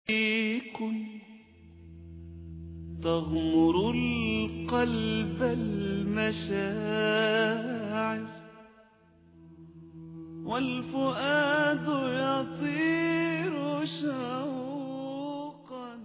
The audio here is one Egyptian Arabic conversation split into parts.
تغمر القلب المشاعر والفؤاد يطير شوقا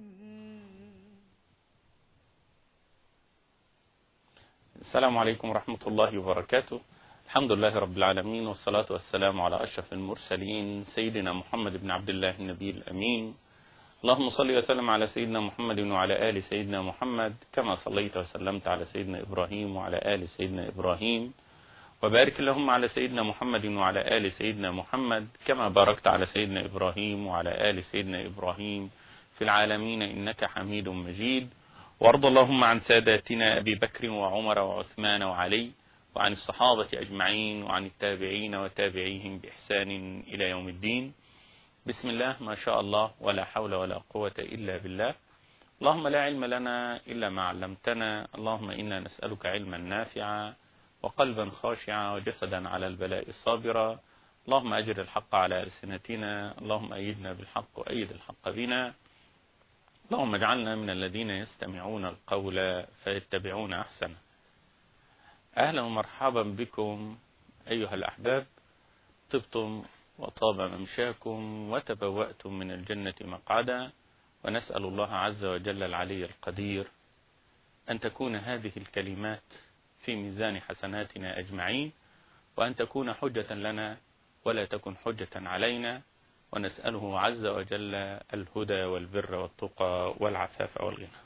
السلام عليكم ورحمة الله وبركاته الحمد لله رب العالمين والصلاة والسلام على أشرف المرسلين سيدنا محمد بن عبد الله النبي الأمين اللهم صل وسلم على سيدنا محمد وعلى آل سيدنا محمد كما صليت وسلمت على سيدنا إبراهيم وعلى آل سيدنا إبراهيم وبارك اللهم على سيدنا محمد وعلى آل سيدنا محمد كما باركت على سيدنا إبراهيم وعلى آل سيدنا إبراهيم في العالمين إنك حميد مجيد وارض اللهم عن ساداتنا أبي بكر وعمر وعثمان وعلي وعن الصحابة أجمعين وعن التابعين وتابعيهم بإحسان إلى يوم الدين بسم الله ما شاء الله ولا حول ولا قوة إلا بالله اللهم لا علم لنا إلا ما علمتنا اللهم إنا نسألك علما نافعا وقلبا خاشعا وجسدا على البلاء صابرا اللهم أجر الحق على ألسنتنا اللهم أيدنا بالحق وأيد الحق بنا اللهم اجعلنا من الذين يستمعون القول فيتبعون أحسنه أهلا ومرحبا بكم أيها الأحباب طبتم وطاب ممشاكم وتبوأتم من الجنة مقعدا ونسأل الله عز وجل العلي القدير أن تكون هذه الكلمات في ميزان حسناتنا أجمعين وأن تكون حجة لنا ولا تكن حجة علينا ونسأله عز وجل الهدى والبر والتقى والعفاف والغنى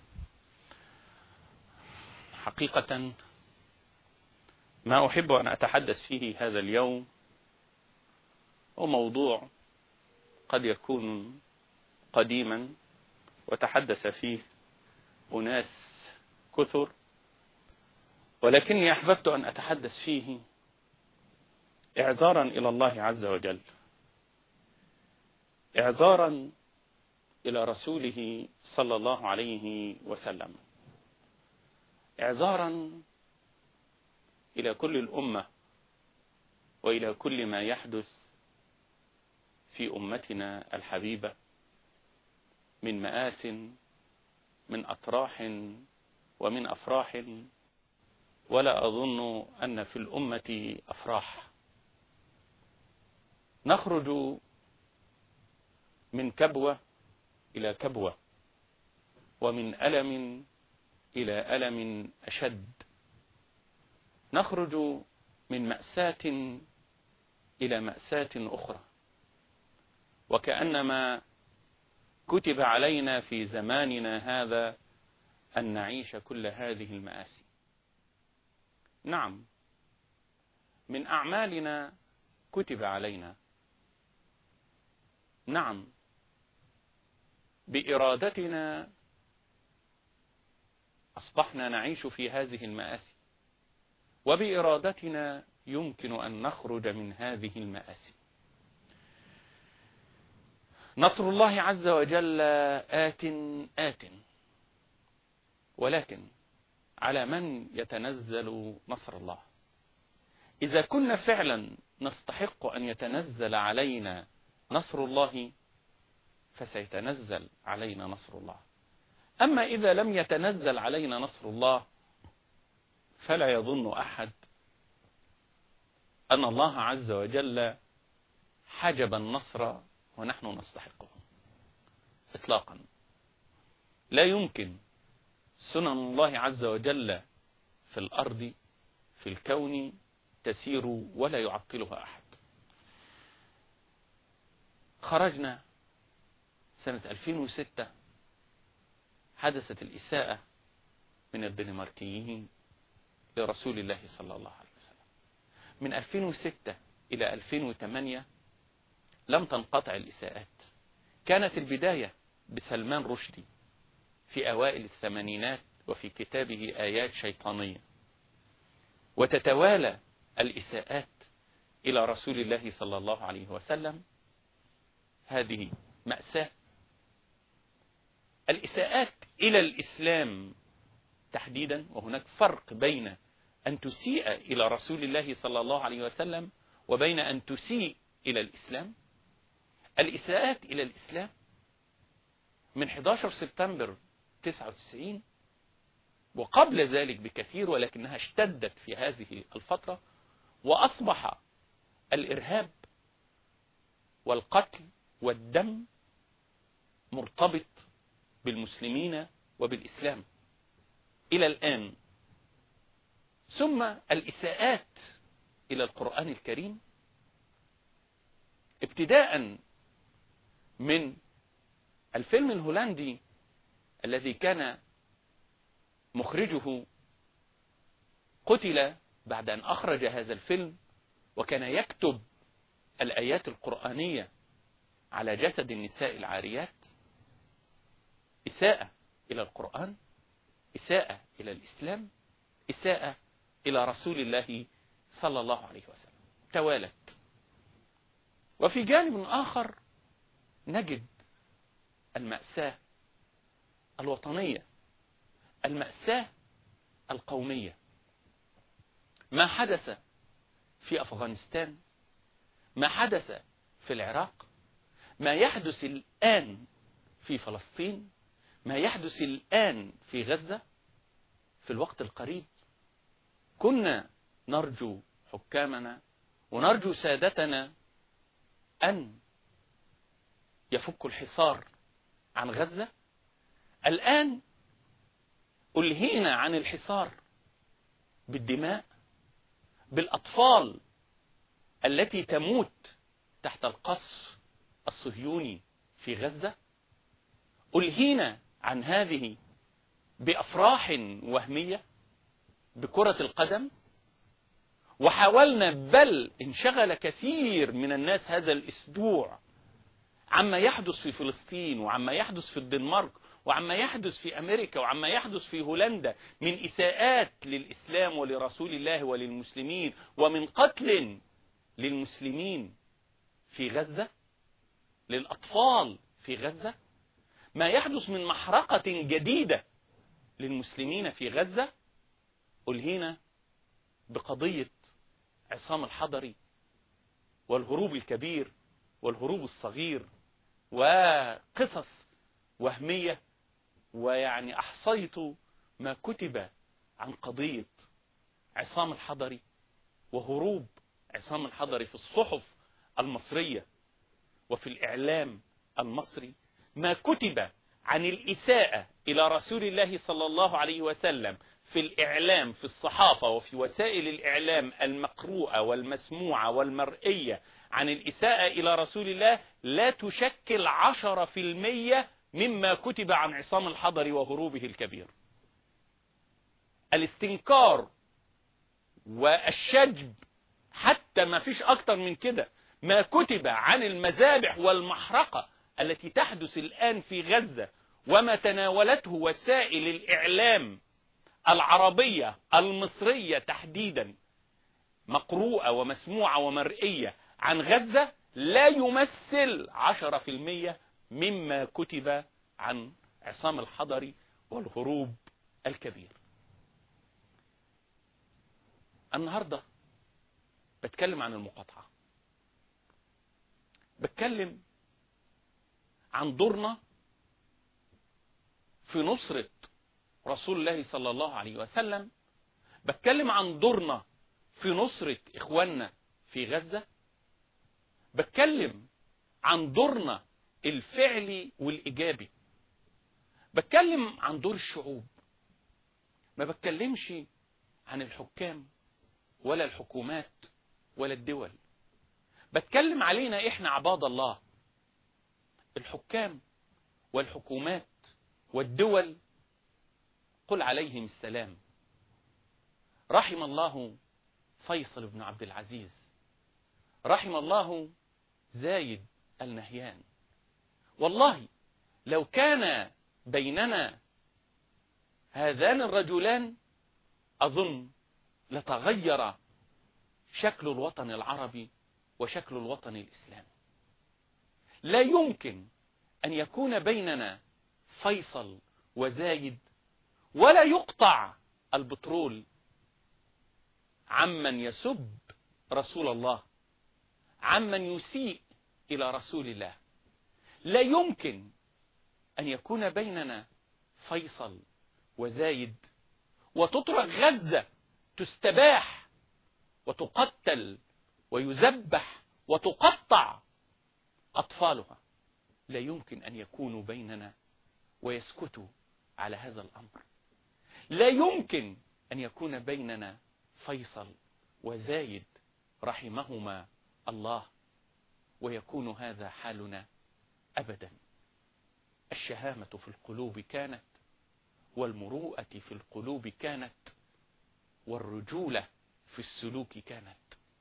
حقيقة ما أحب أن أتحدث فيه هذا اليوم هو موضوع قد يكون قديما وتحدث فيه أناس كثر ولكني أحببت أن أتحدث فيه إعذارا إلى الله عز وجل إعذارا إلى رسوله صلى الله عليه وسلم إعذارا إلى كل الأمة وإلى كل ما يحدث في أمتنا الحبيبة من مآس من أطراح ومن أفراح ولا أظن أن في الأمة أفراح نخرج من كبوة إلى كبوة ومن ألم إلى ألم أشد نخرج من مأساة إلى مأساة أخرى وكأنما كتب علينا في زماننا هذا أن نعيش كل هذه المآسي نعم من أعمالنا كتب علينا نعم بإرادتنا أصبحنا نعيش في هذه المآسي وبإرادتنا يمكن أن نخرج من هذه المآسي نصر الله عز وجل آت آت ولكن على من يتنزل نصر الله إذا كنا فعلا نستحق أن يتنزل علينا نصر الله فسيتنزل علينا نصر الله أما إذا لم يتنزل علينا نصر الله فلا يظن أحد أن الله عز وجل حجب النصر ونحن نستحقه إطلاقا لا يمكن سنن الله عز وجل في الأرض في الكون تسير ولا يعطلها أحد خرجنا سنة 2006 حدثت الإساءة من الدنماركيين لرسول الله صلى الله عليه وسلم من 2006 إلى 2008 لم تنقطع الإساءات كانت البداية بسلمان رشدي في أوائل الثمانينات وفي كتابه آيات شيطانية وتتوالى الإساءات إلى رسول الله صلى الله عليه وسلم هذه مأساة الإساءات إلى الإسلام تحديدا وهناك فرق بين أن تسيء إلى رسول الله صلى الله عليه وسلم وبين أن تسيء إلى الإسلام الإساءات إلى الإسلام من 11 سبتمبر 99 وقبل ذلك بكثير ولكنها اشتدت في هذه الفترة وأصبح الإرهاب والقتل والدم مرتبط بالمسلمين وبالإسلام إلى الآن ثم الإساءات إلى القرآن الكريم ابتداء من الفيلم الهولندي الذي كان مخرجه قتل بعد أن أخرج هذا الفيلم وكان يكتب الآيات القرآنية على جسد النساء العاريات إساءة إلى القرآن إساءة إلى الإسلام إساءة إلى رسول الله صلى الله عليه وسلم توالت وفي جانب آخر نجد المأساة الوطنية المأساة القومية ما حدث في أفغانستان ما حدث في العراق ما يحدث الآن في فلسطين ما يحدث الآن في غزة في الوقت القريب كنا نرجو حكامنا ونرجو سادتنا أن يفكوا الحصار عن غزة الآن ألهينا عن الحصار بالدماء بالأطفال التي تموت تحت القصف الصهيوني في غزة ألهينا عن هذه بأفراح وهمية بكرة القدم وحاولنا بل انشغل كثير من الناس هذا الأسبوع عما يحدث في فلسطين وعما يحدث في الدنمارك وعما يحدث في أمريكا وعما يحدث في هولندا من إساءات للإسلام ولرسول الله وللمسلمين ومن قتل للمسلمين في غزة للأطفال في غزة ما يحدث من محرقة جديدة للمسلمين في غزة ألهينا بقضية عصام الحضري والهروب الكبير والهروب الصغير وقصص وهمية ويعني أحصيت ما كتب عن قضية عصام الحضري وهروب عصام الحضري في الصحف المصرية وفي الإعلام المصري ما كتب عن الإساءة إلى رسول الله صلى الله عليه وسلم في الإعلام في الصحافة وفي وسائل الإعلام المقروءة والمسموعة والمرئية عن الإساءة إلى رسول الله لا تشكل عشرة في المية مما كتب عن عصام الحضر وهروبه الكبير الاستنكار والشجب حتى ما فيش أكتر من كده ما كتب عن المذابح والمحرقة التي تحدث الآن في غزة وما تناولته وسائل الإعلام العربية المصرية تحديدا مقروءة ومسموعة ومرئية عن غزة لا يمثل عشرة في المية مما كتب عن عصام الحضري والهروب الكبير النهاردة بتكلم عن المقاطعة بتكلم عن دورنا في نصرة رسول الله صلى الله عليه وسلم بتكلم عن دورنا في نصرة إخواننا في غزة بتكلم عن دورنا الفعلي والإيجابي بتكلم عن دور الشعوب ما بتكلمش عن الحكام ولا الحكومات ولا الدول بتكلم علينا احنا عباد الله الحكام والحكومات والدول قل عليهم السلام رحم الله فيصل بن عبد العزيز رحم الله زايد النهيان والله لو كان بيننا هذان الرجلان أظن لتغير شكل الوطن العربي وشكل الوطن الإسلامي لا يمكن أن يكون بيننا فيصل وزايد ولا يقطع البترول عمن يسب رسول الله عمن يسيء إلى رسول الله لا يمكن أن يكون بيننا فيصل وزايد وتترك غزة تستباح وتقتل ويذبح وتقطع أطفالها لا يمكن أن يكونوا بيننا ويسكتوا على هذا الأمر لا يمكن أن يكون بيننا فيصل وزايد رحمهما الله ويكون هذا حالنا أبدا الشهامة في القلوب كانت والمروءة في القلوب كانت والرجولة في السلوك كانت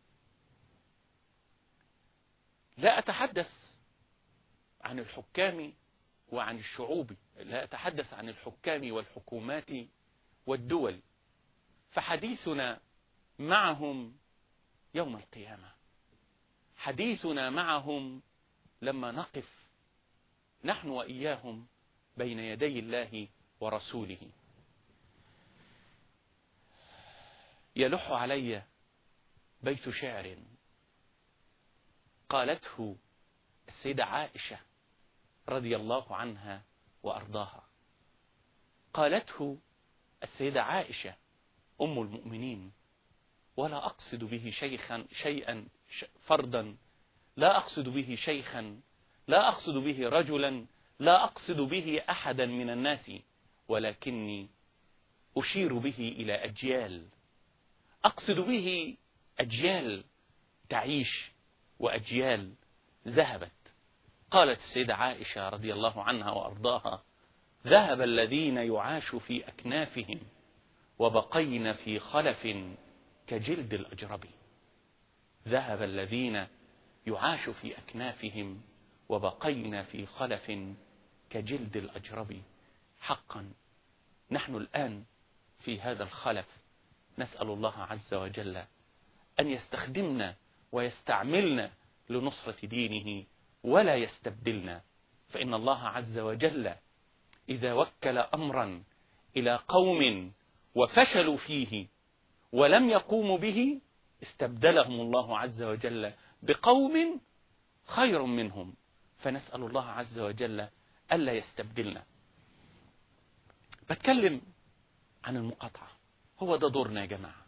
لا أتحدث عن الحكام وعن الشعوب لا أتحدث عن الحكام والحكومات والدول فحديثنا معهم يوم القيامة حديثنا معهم لما نقف نحن وإياهم بين يدي الله ورسوله يلح علي بيت شعر قالته السيدة عائشة رضي الله عنها وأرضاها قالته السيدة عائشة أم المؤمنين ولا أقصد به شيخا شيئا فردا لا أقصد به شيخا لا أقصد به رجلا لا أقصد به أحدا من الناس ولكني أشير به إلى أجيال أقصد به أجيال تعيش وأجيال ذهبت قالت السيدة عائشة رضي الله عنها وأرضاها ذهب الذين يعاش في أكنافهم وبقين في خلف كجلد الأجرب ذهب الذين يعاش في أكنافهم وبقين في خلف كجلد الأجرب حقا نحن الآن في هذا الخلف نسأل الله عز وجل أن يستخدمنا ويستعملنا لنصرة دينه ولا يستبدلنا فإن الله عز وجل إذا وكل أمرا إلى قوم وفشلوا فيه ولم يقوموا به استبدلهم الله عز وجل بقوم خير منهم فنسأل الله عز وجل ألا يستبدلنا بتكلم عن المقاطعة هو ده دورنا يا جماعة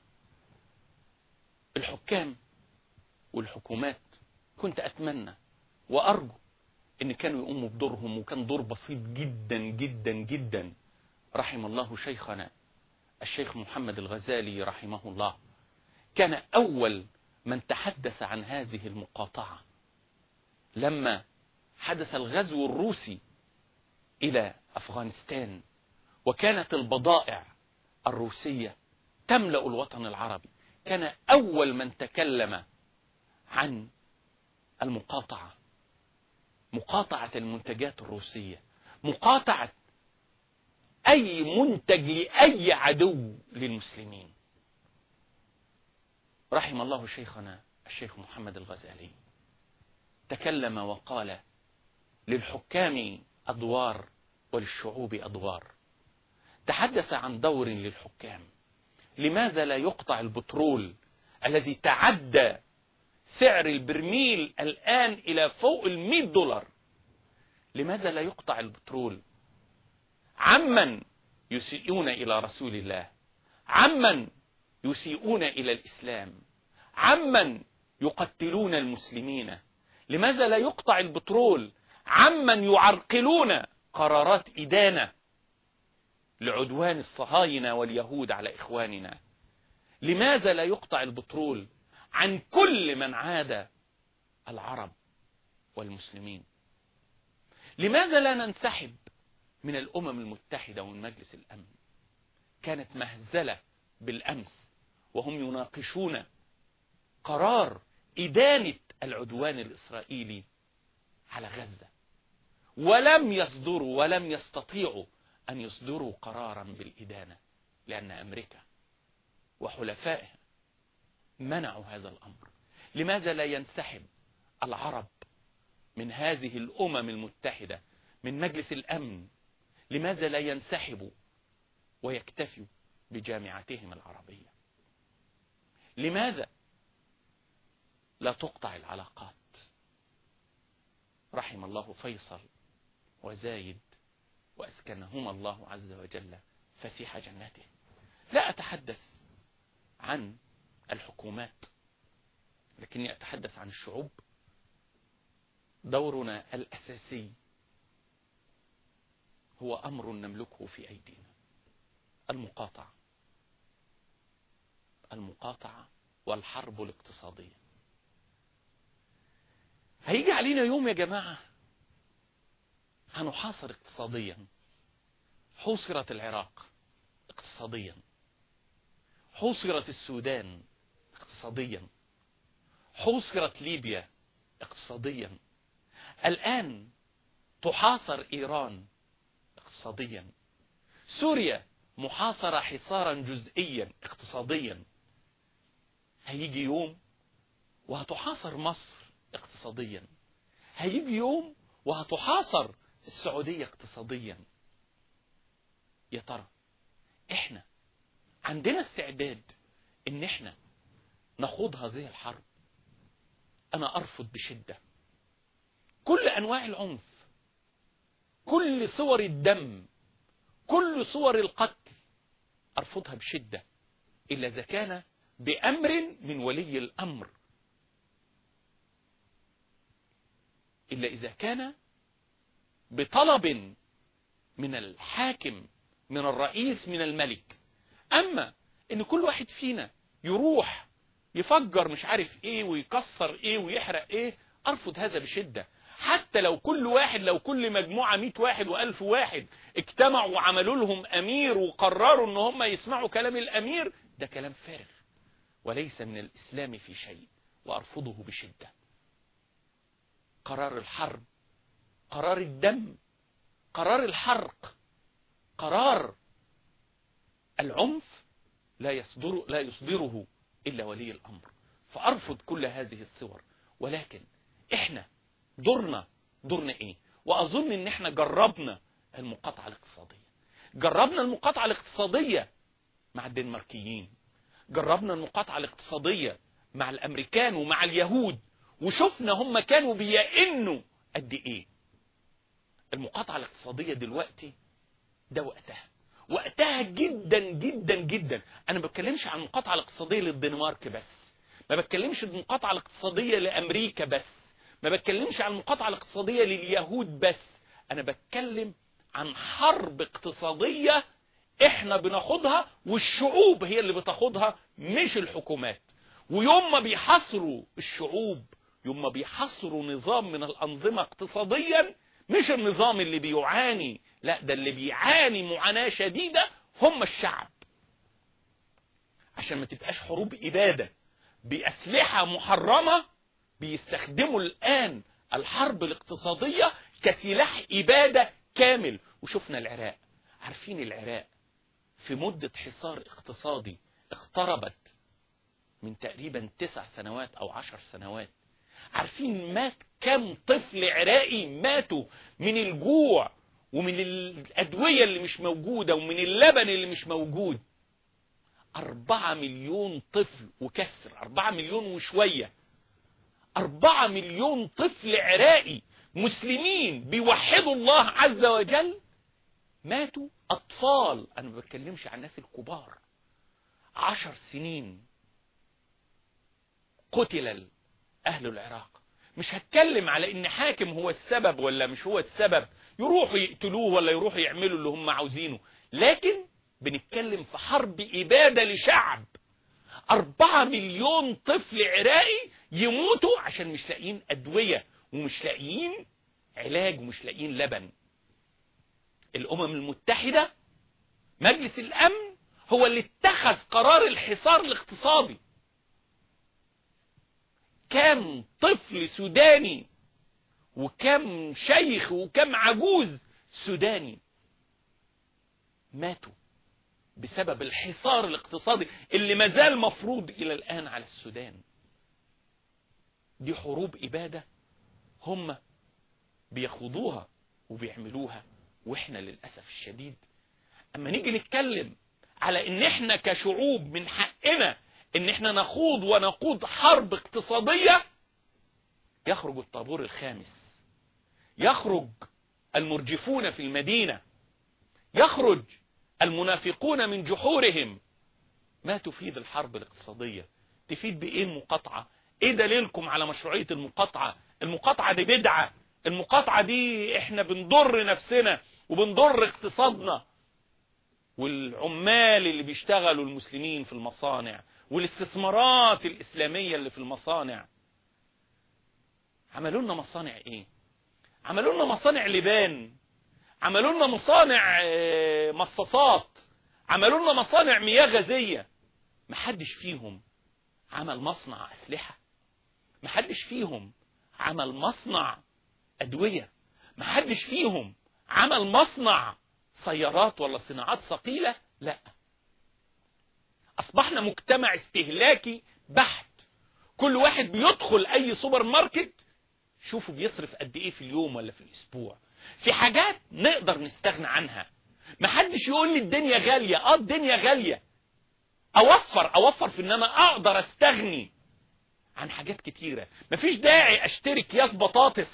الحكام والحكومات كنت أتمنى وأرجو إن كانوا يقوموا بدورهم وكان دور بسيط جدا جدا جدا رحم الله شيخنا الشيخ محمد الغزالي رحمه الله كان أول من تحدث عن هذه المقاطعة لما حدث الغزو الروسي إلى أفغانستان وكانت البضائع الروسية تملأ الوطن العربي كان أول من تكلم عن المقاطعة مقاطعة المنتجات الروسية مقاطعة أي منتج لأي عدو للمسلمين رحم الله شيخنا الشيخ محمد الغزالي تكلم وقال للحكام أدوار وللشعوب أدوار تحدث عن دور للحكام لماذا لا يقطع البترول الذي تعدى سعر البرميل الآن إلى فوق المئة دولار لماذا لا يقطع البترول عمن يسيئون إلى رسول الله عمن يسيئون إلى الإسلام عمن يقتلون المسلمين لماذا لا يقطع البترول عمن يعرقلون قرارات إدانة لعدوان الصهاينة واليهود على إخواننا لماذا لا يقطع البترول عن كل من عاد العرب والمسلمين لماذا لا ننسحب من الأمم المتحدة ومن مجلس الأمن كانت مهزلة بالأمس وهم يناقشون قرار إدانة العدوان الإسرائيلي على غزة ولم يصدروا ولم يستطيعوا أن يصدروا قرارا بالإدانة لأن أمريكا وحلفائها منعوا هذا الأمر لماذا لا ينسحب العرب من هذه الأمم المتحدة من مجلس الأمن لماذا لا ينسحبوا ويكتفوا بجامعتهم العربية لماذا لا تقطع العلاقات رحم الله فيصل وزايد وأسكنهما الله عز وجل فسيح جناته لا أتحدث عن الحكومات لكني أتحدث عن الشعوب دورنا الأساسي هو أمر نملكه في أيدينا المقاطعة المقاطعة والحرب الاقتصادية هيجي علينا يوم يا جماعة هنحاصر اقتصاديا حوصرت العراق اقتصاديا حوصرت السودان اقتصاديا حوصرت ليبيا اقتصاديا الآن تحاصر إيران اقتصاديا سوريا محاصرة حصارا جزئيا اقتصاديا هيجي يوم وهتحاصر مصر اقتصاديا هيجي يوم وهتحاصر السعودية اقتصاديا يا ترى احنا عندنا استعداد ان احنا نخوض هذه الحرب انا ارفض بشدة كل انواع العنف كل صور الدم كل صور القتل ارفضها بشدة الا اذا كان بامر من ولي الامر الا اذا كان بطلب من الحاكم من الرئيس من الملك اما ان كل واحد فينا يروح يفجر مش عارف ايه ويكسر ايه ويحرق ايه ارفض هذا بشدة حتى لو كل واحد لو كل مجموعة مئة واحد والف واحد اجتمعوا وعملوا لهم امير وقرروا ان هم يسمعوا كلام الامير ده كلام فارغ وليس من الاسلام في شيء وارفضه بشدة قرار الحرب قرار الدم قرار الحرق قرار العنف لا يصدر لا يصدره إلا ولي الأمر فأرفض كل هذه الصور ولكن إحنا دورنا دورنا إيه وأظن إن إحنا جربنا المقاطعة الاقتصادية جربنا المقاطعة الاقتصادية مع الدنماركيين جربنا المقاطعة الاقتصادية مع الأمريكان ومع اليهود وشفنا هم كانوا بيئنوا قد إيه المقاطعة الاقتصادية دلوقتي ده وقتها وقتها جدا جدا جدا انا ما بتكلمش عن المقاطعه الاقتصاديه للدنمارك بس ما بتكلمش المقاطعه الاقتصاديه لامريكا بس ما بتكلمش عن المقاطعه الاقتصاديه لليهود بس انا بتكلم عن حرب اقتصاديه احنا بناخدها والشعوب هي اللي بتاخدها مش الحكومات ويوم ما بيحصروا الشعوب يوم ما بيحصروا نظام من الانظمه اقتصاديا مش النظام اللي بيعاني لا ده اللي بيعاني معاناة شديدة هم الشعب عشان ما تبقاش حروب إبادة بأسلحة محرمة بيستخدموا الآن الحرب الاقتصادية كسلاح إبادة كامل وشفنا العراق عارفين العراق في مدة حصار اقتصادي اقتربت من تقريبا تسع سنوات أو عشر سنوات عارفين مات كم طفل عراقي ماتوا من الجوع ومن الأدوية اللي مش موجودة ومن اللبن اللي مش موجود أربعة مليون طفل وكسر أربعة مليون وشوية أربعة مليون طفل عراقي مسلمين بيوحدوا الله عز وجل ماتوا أطفال أنا ما بتكلمش عن الناس الكبار عشر سنين قتل أهل العراق مش هتكلم على ان حاكم هو السبب ولا مش هو السبب يروحوا يقتلوه ولا يروحوا يعملوا اللي هم عاوزينه لكن بنتكلم في حرب إبادة لشعب أربعة مليون طفل عراقي يموتوا عشان مش لاقيين أدوية ومش لاقيين علاج ومش لاقيين لبن الأمم المتحدة مجلس الأمن هو اللي اتخذ قرار الحصار الاقتصادي كم طفل سوداني وكم شيخ وكم عجوز سوداني ماتوا بسبب الحصار الاقتصادي اللي مازال مفروض إلى الآن على السودان دي حروب إبادة هم بيخوضوها وبيعملوها وإحنا للأسف الشديد أما نيجي نتكلم على إن إحنا كشعوب من حقنا إن إحنا نخوض ونقود حرب اقتصادية يخرج الطابور الخامس يخرج المرجفون في المدينة يخرج المنافقون من جحورهم ما تفيد الحرب الاقتصادية تفيد بإيه المقاطعة إيه دليلكم على مشروعية المقاطعة المقاطعة دي بدعة المقاطعة دي إحنا بنضر نفسنا وبنضر اقتصادنا والعمال اللي بيشتغلوا المسلمين في المصانع والاستثمارات الإسلامية اللي في المصانع عملوا لنا مصانع إيه عملوا لنا مصانع لبان عملوا لنا مصانع آه، مصاصات عملوا لنا مصانع مياه غازية محدش فيهم عمل مصنع أسلحة محدش فيهم عمل مصنع أدوية محدش فيهم عمل مصنع سيارات ولا صناعات ثقيلة لا أصبحنا مجتمع استهلاكي بحت كل واحد بيدخل أي سوبر ماركت شوفوا بيصرف قد إيه في اليوم ولا في الأسبوع في حاجات نقدر نستغنى عنها محدش يقول لي الدنيا غالية اه الدنيا غالية اوفر اوفر في ان انا اقدر استغني عن حاجات كتيرة مفيش داعي اشتري اكياس بطاطس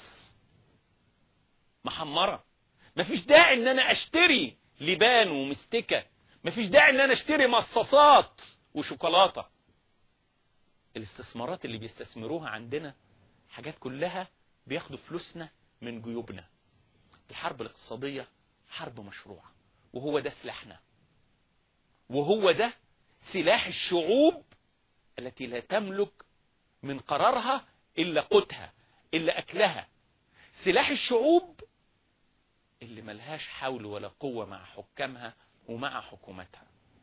محمرة مفيش داعي ان انا اشتري لبان ومستكة مفيش داعي ان انا اشتري مصاصات وشوكولاتة الاستثمارات اللي بيستثمروها عندنا حاجات كلها بياخدوا فلوسنا من جيوبنا الحرب الاقتصادية حرب مشروعة وهو ده سلاحنا وهو ده سلاح الشعوب التي لا تملك من قرارها إلا قوتها إلا أكلها سلاح الشعوب اللي ملهاش حول ولا قوة مع حكامها ومع حكومتها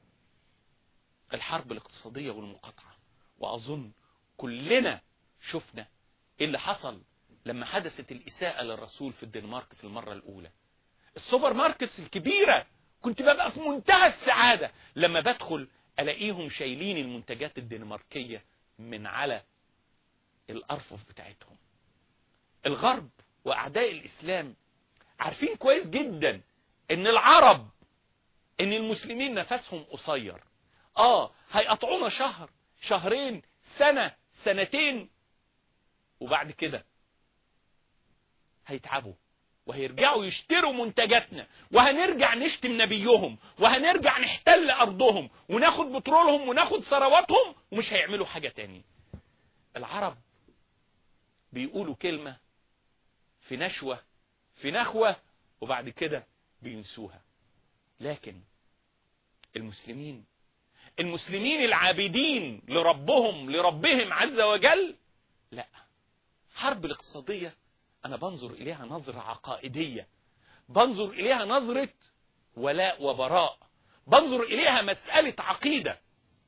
الحرب الاقتصادية والمقاطعة وأظن كلنا شفنا إيه اللي حصل لما حدثت الإساءة للرسول في الدنمارك في المرة الأولى السوبر ماركتس الكبيرة كنت ببقى في منتهى السعادة لما بدخل ألاقيهم شايلين المنتجات الدنماركية من على الأرفف بتاعتهم الغرب وأعداء الإسلام عارفين كويس جدا ان العرب ان المسلمين نفسهم قصير اه هيقطعونا شهر شهرين سنة سنتين وبعد كده هيتعبوا وهيرجعوا يشتروا منتجاتنا وهنرجع نشتم نبيهم وهنرجع نحتل أرضهم وناخد بترولهم وناخد ثرواتهم ومش هيعملوا حاجة تاني العرب بيقولوا كلمة في نشوة في نخوة وبعد كده بينسوها لكن المسلمين المسلمين العابدين لربهم لربهم عز وجل لا حرب الاقتصادية أنا بنظر إليها نظرة عقائدية بنظر إليها نظرة ولاء وبراء بنظر إليها مسألة عقيدة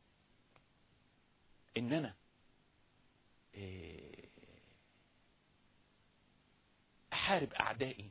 إن أنا أحارب أعدائي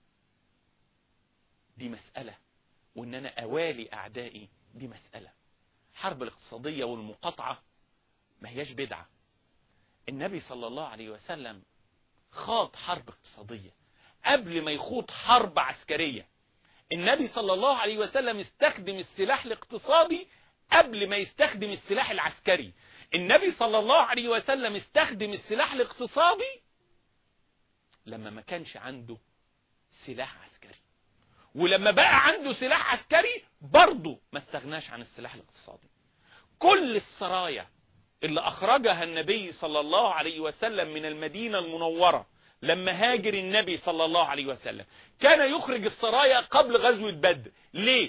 دي مسألة وإن أنا أوالي أعدائي دي مسألة حرب الاقتصادية والمقاطعة ما هياش بدعة النبي صلى الله عليه وسلم خاض حرب اقتصادية قبل ما يخوض حرب عسكرية النبي صلى الله عليه وسلم استخدم السلاح الاقتصادي قبل ما يستخدم السلاح العسكري النبي صلى الله عليه وسلم استخدم السلاح الاقتصادي لما ما كانش عنده سلاح عسكري ولما بقى عنده سلاح عسكري برضه ما استغناش عن السلاح الاقتصادي كل السرايا اللي أخرجها النبي صلى الله عليه وسلم من المدينة المنورة لما هاجر النبي صلى الله عليه وسلم كان يخرج السرايا قبل غزوة بدر ليه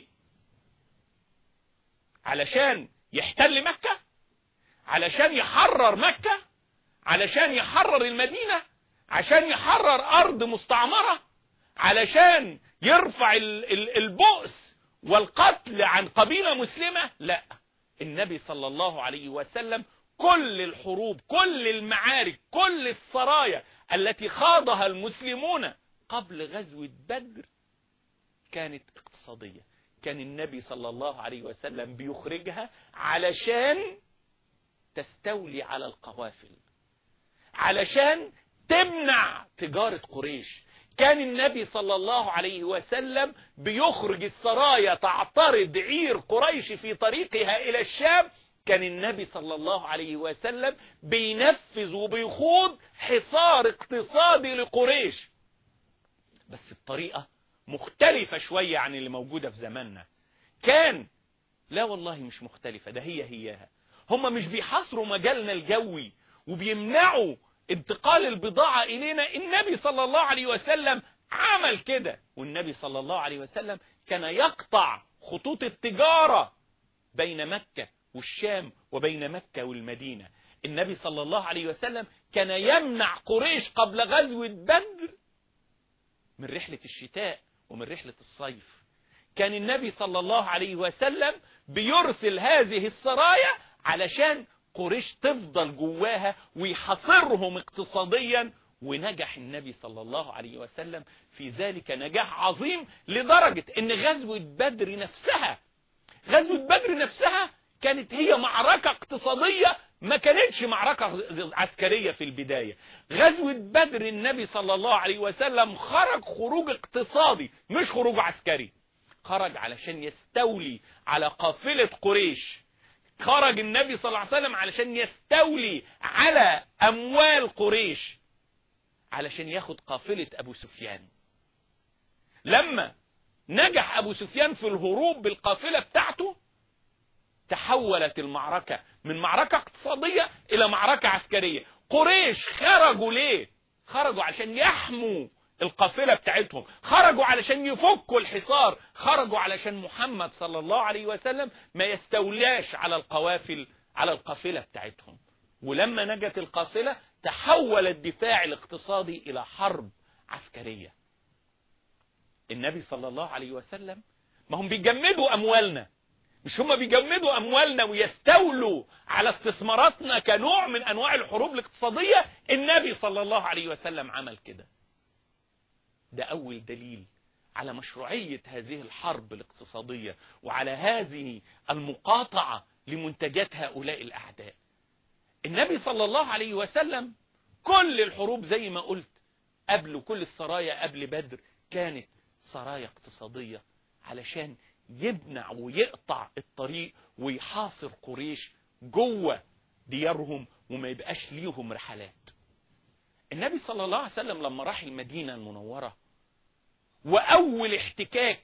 علشان يحتل مكة علشان يحرر مكة علشان يحرر المدينة عشان يحرر أرض مستعمرة علشان يرفع البؤس والقتل عن قبيلة مسلمة لا النبي صلى الله عليه وسلم كل الحروب كل المعارك كل السرايا التي خاضها المسلمون قبل غزوة بدر كانت اقتصادية كان النبي صلى الله عليه وسلم بيخرجها علشان تستولي على القوافل علشان تمنع تجارة قريش كان النبي صلى الله عليه وسلم بيخرج السرايا تعترض عير قريش في طريقها إلى الشام كان النبي صلى الله عليه وسلم بينفذ وبيخوض حصار اقتصادي لقريش بس الطريقة مختلفة شوية عن اللي موجودة في زماننا كان لا والله مش مختلفة ده هي هياها هم مش بيحاصروا مجالنا الجوي وبيمنعوا انتقال البضاعة إلينا النبي صلى الله عليه وسلم عمل كده والنبي صلى الله عليه وسلم كان يقطع خطوط التجارة بين مكة والشام وبين مكة والمدينة النبي صلى الله عليه وسلم كان يمنع قريش قبل غزوة بدر من رحلة الشتاء ومن رحلة الصيف كان النبي صلى الله عليه وسلم بيرسل هذه السرايا علشان قريش تفضل جواها ويحاصرهم اقتصاديا ونجح النبي صلى الله عليه وسلم في ذلك نجاح عظيم لدرجة ان غزوة بدر نفسها غزوة بدر نفسها كانت هي معركة اقتصادية ما كانتش معركة عسكرية في البداية غزوة بدر النبي صلى الله عليه وسلم خرج خروج اقتصادي مش خروج عسكري خرج علشان يستولي على قافلة قريش خرج النبي صلى الله عليه وسلم علشان يستولي على أموال قريش علشان ياخد قافلة أبو سفيان لما نجح أبو سفيان في الهروب بالقافلة بتاعته تحولت المعركة من معركة اقتصادية إلى معركة عسكرية قريش خرجوا ليه خرجوا عشان يحموا القافلة بتاعتهم خرجوا علشان يفكوا الحصار خرجوا علشان محمد صلى الله عليه وسلم ما يستولاش على القوافل على القافلة بتاعتهم ولما نجت القافلة تحول الدفاع الاقتصادي إلى حرب عسكرية النبي صلى الله عليه وسلم ما هم بيجمدوا أموالنا مش هم بيجمدوا أموالنا ويستولوا على استثماراتنا كنوع من أنواع الحروب الاقتصادية النبي صلى الله عليه وسلم عمل كده ده أول دليل على مشروعية هذه الحرب الاقتصادية وعلى هذه المقاطعة لمنتجات هؤلاء الأعداء النبي صلى الله عليه وسلم كل الحروب زي ما قلت قبل كل السرايا قبل بدر كانت سرايا اقتصادية علشان يبنع ويقطع الطريق ويحاصر قريش جوه ديارهم وما يبقاش ليهم رحلات النبي صلى الله عليه وسلم لما راح المدينة المنورة وأول احتكاك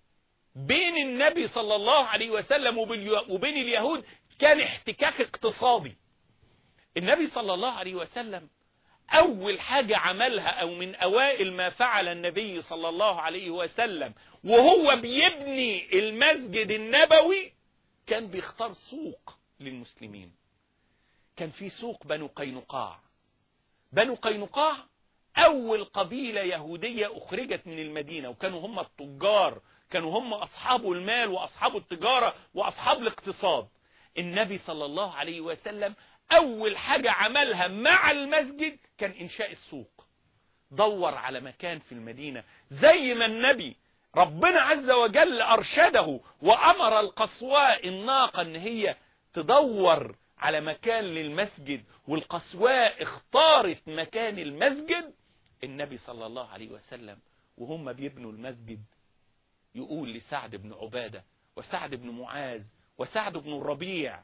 بين النبي صلى الله عليه وسلم وبين اليهود كان احتكاك اقتصادي النبي صلى الله عليه وسلم أول حاجة عملها أو من أوائل ما فعل النبي صلى الله عليه وسلم وهو بيبني المسجد النبوي كان بيختار سوق للمسلمين كان في سوق بنو قينقاع بنو قينقاع أول قبيلة يهودية أخرجت من المدينة وكانوا هم التجار كانوا هم أصحاب المال وأصحاب التجارة وأصحاب الاقتصاد النبي صلى الله عليه وسلم أول حاجة عملها مع المسجد كان إنشاء السوق دور على مكان في المدينة زي ما النبي ربنا عز وجل أرشده وأمر القصواء الناقة أن هي تدور على مكان للمسجد والقصواء اختارت مكان المسجد النبي صلى الله عليه وسلم وهم بيبنوا المسجد يقول لسعد بن عبادة وسعد بن معاذ وسعد بن الربيع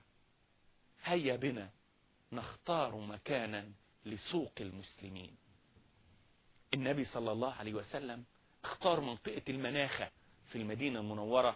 هيا بنا نختار مكانا لسوق المسلمين النبي صلى الله عليه وسلم اختار منطقة المناخة في المدينة المنورة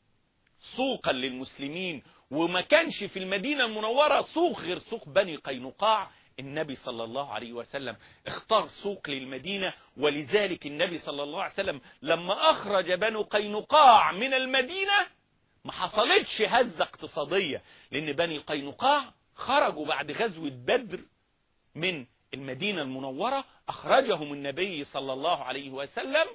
سوقا للمسلمين وما كانش في المدينة المنورة سوق غير سوق بني قينقاع النبي صلى الله عليه وسلم اختار سوق للمدينة ولذلك النبي صلى الله عليه وسلم لما أخرج بنو قينقاع من المدينة ما حصلتش هزة اقتصادية لأن بني قينقاع خرجوا بعد غزوة بدر من المدينة المنورة أخرجهم النبي صلى الله عليه وسلم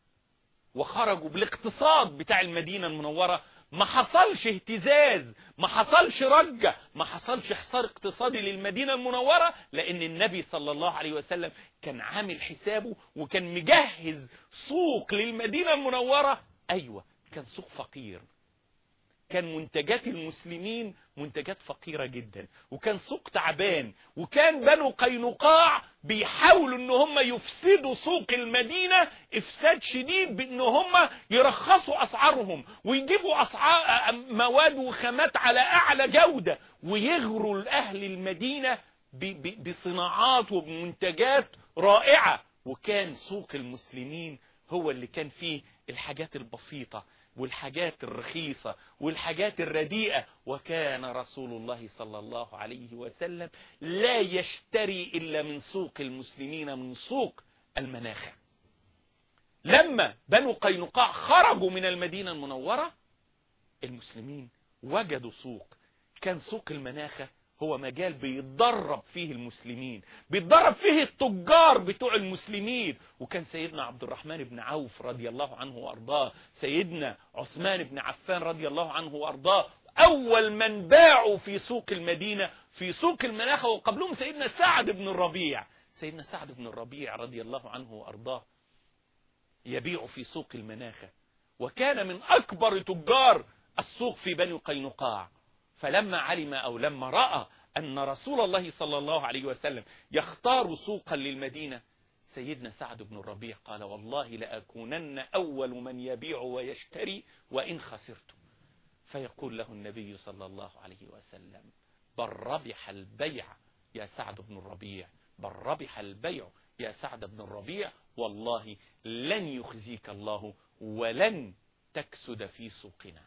وخرجوا بالاقتصاد بتاع المدينة المنورة ما حصلش اهتزاز ما حصلش رجة ما حصلش حصار اقتصادي للمدينة المنورة لأن النبي صلى الله عليه وسلم كان عامل حسابه وكان مجهز سوق للمدينة المنورة أيوة كان سوق فقير كان منتجات المسلمين منتجات فقيرة جدا وكان سوق تعبان وكان بنو قينقاع بيحاولوا ان هم يفسدوا سوق المدينة افساد شديد بان هم يرخصوا اسعارهم ويجيبوا اسعار مواد وخامات على اعلى جودة ويغروا لاهل المدينة بصناعات وبمنتجات رائعة وكان سوق المسلمين هو اللي كان فيه الحاجات البسيطة والحاجات الرخيصة والحاجات الرديئة وكان رسول الله صلى الله عليه وسلم لا يشتري إلا من سوق المسلمين من سوق المناخة لما بنو قينقاع خرجوا من المدينة المنورة المسلمين وجدوا سوق كان سوق المناخة هو مجال بيتدرب فيه المسلمين بيتدرب فيه التجار بتوع المسلمين وكان سيدنا عبد الرحمن بن عوف رضي الله عنه وارضاه سيدنا عثمان بن عفان رضي الله عنه وارضاه اول من باعوا في سوق المدينة في سوق المناخة وقبلهم سيدنا سعد بن الربيع سيدنا سعد بن الربيع رضي الله عنه وارضاه يبيع في سوق المناخة وكان من اكبر تجار السوق في بني قينقاع فلما علم أو لما رأى أن رسول الله صلى الله عليه وسلم يختار سوقا للمدينة سيدنا سعد بن الربيع قال والله لأكونن أول من يبيع ويشتري وإن خسرت فيقول له النبي صلى الله عليه وسلم بل ربح البيع يا سعد بن الربيع بل ربح البيع يا سعد بن الربيع والله لن يخزيك الله ولن تكسد في سوقنا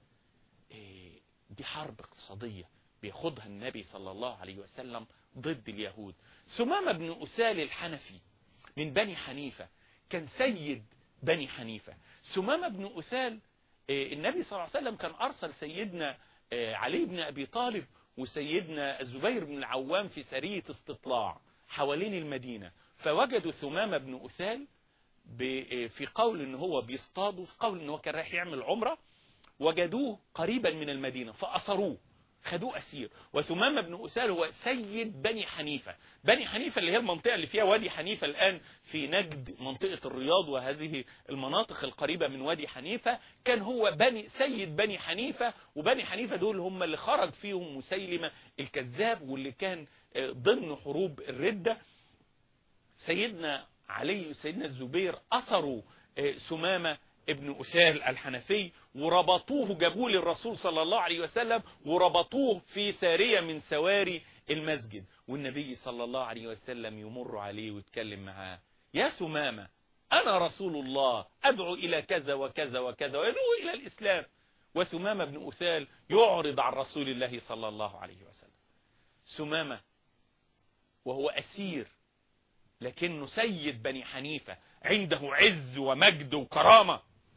إيه دي حرب اقتصادية بيخوضها النبي صلى الله عليه وسلم ضد اليهود ثمامة بن أسال الحنفي من بني حنيفة كان سيد بني حنيفة ثمامة بن أسال النبي صلى الله عليه وسلم كان أرسل سيدنا علي بن أبي طالب وسيدنا الزبير بن العوام في سرية استطلاع حوالين المدينة فوجدوا ثمامة بن أسال في قول ان هو بيصطادوا في قول ان هو كان رايح يعمل عمره وجدوه قريبا من المدينة فأسروه خدوه أسير وثمامة بن أسال هو سيد بني حنيفة بني حنيفة اللي هي المنطقة اللي فيها وادي حنيفة الآن في نجد منطقة الرياض وهذه المناطق القريبة من وادي حنيفة كان هو بني سيد بني حنيفة وبني حنيفة دول هم اللي خرج فيهم مسيلمة الكذاب واللي كان ضمن حروب الردة سيدنا علي وسيدنا الزبير أثروا ثمامة ابن أسال الحنفي وربطوه جابوه للرسول صلى الله عليه وسلم وربطوه في سارية من سواري المسجد والنبي صلى الله عليه وسلم يمر عليه ويتكلم معاه يا ثمامة أنا رسول الله أدعو إلى كذا وكذا وكذا ويدعو إلى الإسلام وثمامة بن أسال يعرض عن رسول الله صلى الله عليه وسلم ثمامة وهو أسير لكنه سيد بني حنيفة عنده عز ومجد وكرامة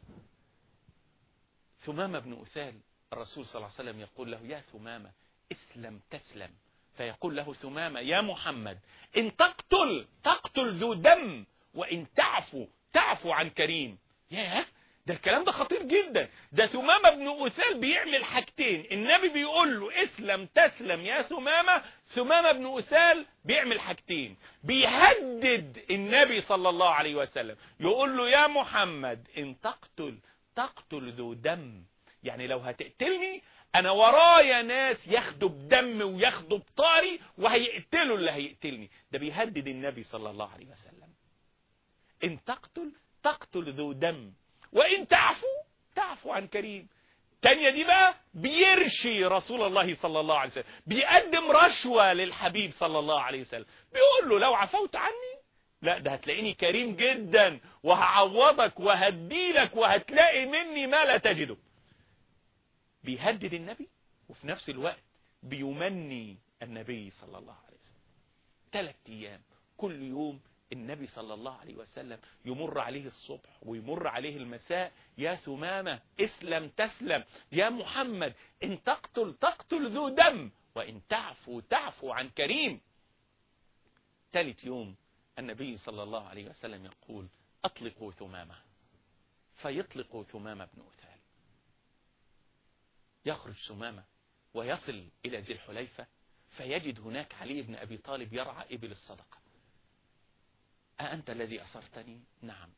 ثمامة بن أسال الرسول صلى الله عليه وسلم يقول له يا ثمامة اسلم تسلم فيقول له ثمامة يا محمد إن تقتل تقتل ذو دم وإن تعفو تعفو عن كريم ياه ده الكلام ده خطير جدا ده ثمامة بن أسال بيعمل حاجتين النبي بيقول له اسلم تسلم يا ثمامة ثمامة بن أسال بيعمل حاجتين بيهدد النبي صلى الله عليه وسلم يقول له يا محمد إن تقتل تقتل ذو دم يعني لو هتقتلني أنا ورايا ناس ياخدوا بدم وياخدوا بطاري وهيقتلوا اللي هيقتلني ده بيهدد النبي صلى الله عليه وسلم إن تقتل تقتل ذو دم وإن تعفو تعفو عن كريم تانية دي بقى بيرشي رسول الله صلى الله عليه وسلم بيقدم رشوة للحبيب صلى الله عليه وسلم بيقول له لو عفوت عني لا ده هتلاقيني كريم جدا وهعوضك وهديلك وهتلاقي مني ما لا تجده بيهدد النبي وفي نفس الوقت بيمني النبي صلى الله عليه وسلم ثلاث ايام كل يوم النبي صلى الله عليه وسلم يمر عليه الصبح ويمر عليه المساء يا ثمامة اسلم تسلم يا محمد ان تقتل تقتل ذو دم وان تعفو تعفو عن كريم ثالث يوم النبي صلى الله عليه وسلم يقول اطلقوا ثمامة فيطلق ثمامة بن أثال يخرج ثمامة ويصل إلى ذي الحليفة فيجد هناك علي بن أبي طالب يرعى إبل الصدقة أأنت الذي أصرتني نعم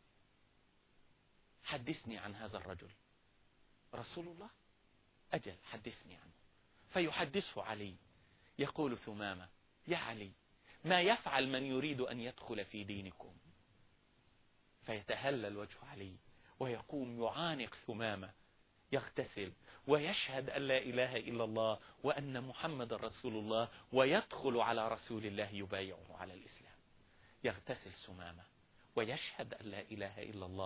حدثني عن هذا الرجل رسول الله أجل حدثني عنه فيحدثه علي يقول ثمامة يا علي ما يفعل من يريد أن يدخل في دينكم فيتهلل وجه علي ويقوم يعانق ثمامة يغتسل ويشهد أن لا إله إلا الله وأن محمد رسول الله ويدخل على رسول الله يبايعه على الإسلام يغتسل سمامة ويشهد أن لا إله إلا الله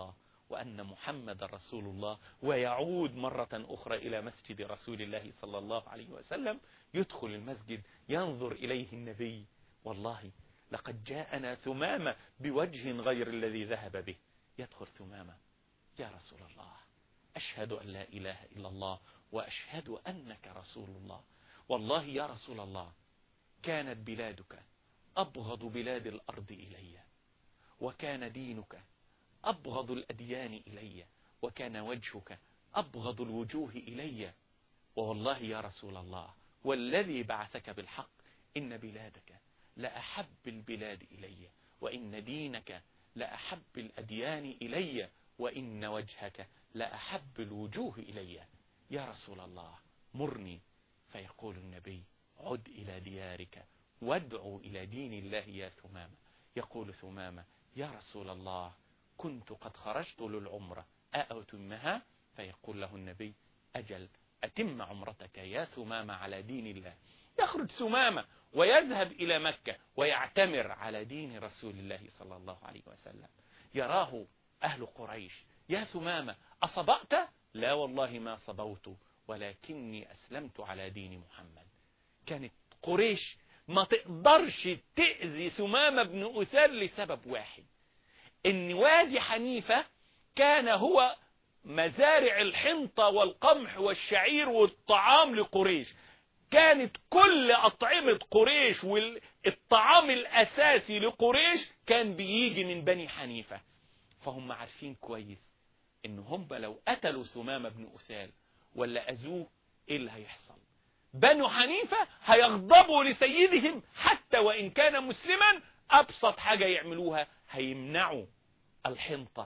وأن محمد رسول الله ويعود مرة أخرى إلى مسجد رسول الله صلى الله عليه وسلم يدخل المسجد ينظر إليه النبي والله لقد جاءنا ثمامة بوجه غير الذي ذهب به يدخل ثمامة يا رسول الله أشهد أن لا إله إلا الله وأشهد أنك رسول الله والله يا رسول الله كانت بلادك أبغض بلاد الأرض إلي وكان دينك أبغض الأديان إلي وكان وجهك أبغض الوجوه إلي والله يا رسول الله والذي بعثك بالحق إن بلادك لأحب البلاد إلي وإن دينك لأحب الأديان إلي وإن وجهك لأحب الوجوه إلي يا رسول الله مرني فيقول النبي عد إلى ديارك وادعو إلى دين الله يا ثمامة يقول ثمامة يا رسول الله كنت قد خرجت للعمرة أأتمها فيقول له النبي أجل أتم عمرتك يا ثمامة على دين الله يخرج ثمامة ويذهب إلى مكة ويعتمر على دين رسول الله صلى الله عليه وسلم يراه أهل قريش يا ثمامة أصبأت لا والله ما صبوت ولكني أسلمت على دين محمد كانت قريش ما تقدرش تأذي ثمامة بن أثال لسبب واحد ان وادي حنيفة كان هو مزارع الحنطة والقمح والشعير والطعام لقريش كانت كل أطعمة قريش والطعام الأساسي لقريش كان بيجي من بني حنيفة فهم عارفين كويس ان هم لو قتلوا ثمامة بن أثال ولا أذوه ايه اللي هيحصل بنو حنيفة هيغضبوا لسيدهم حتى وإن كان مسلما أبسط حاجة يعملوها هيمنعوا الحنطة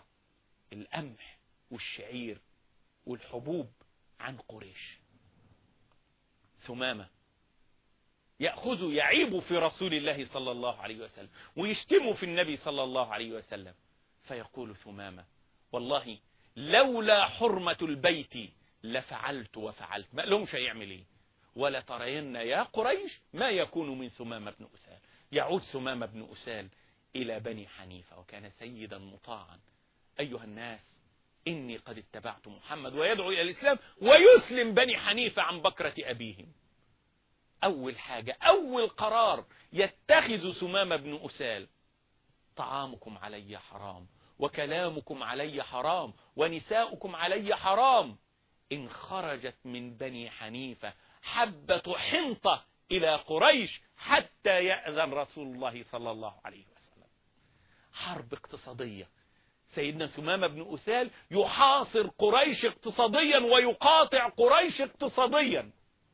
القمح والشعير والحبوب عن قريش ثمامة يأخذ يعيب في رسول الله صلى الله عليه وسلم ويشتم في النبي صلى الله عليه وسلم فيقول ثمامة والله لولا حرمة البيت لفعلت وفعلت ما لهمش هيعمل ايه ولا ترين يا قريش ما يكون من ثمامة بن أسال يعود ثمامة بن أسال إلى بني حنيفة وكان سيدا مطاعا أيها الناس إني قد اتبعت محمد ويدعو إلى الإسلام ويسلم بني حنيفة عن بكرة أبيهم أول حاجة أول قرار يتخذ ثمامة بن أسال طعامكم علي حرام وكلامكم علي حرام ونساؤكم علي حرام إن خرجت من بني حنيفة حبة حنطة إلى قريش حتى يأذن رسول الله صلى الله عليه وسلم حرب اقتصادية سيدنا ثمامة بن أسال يحاصر قريش اقتصاديا ويقاطع قريش اقتصاديا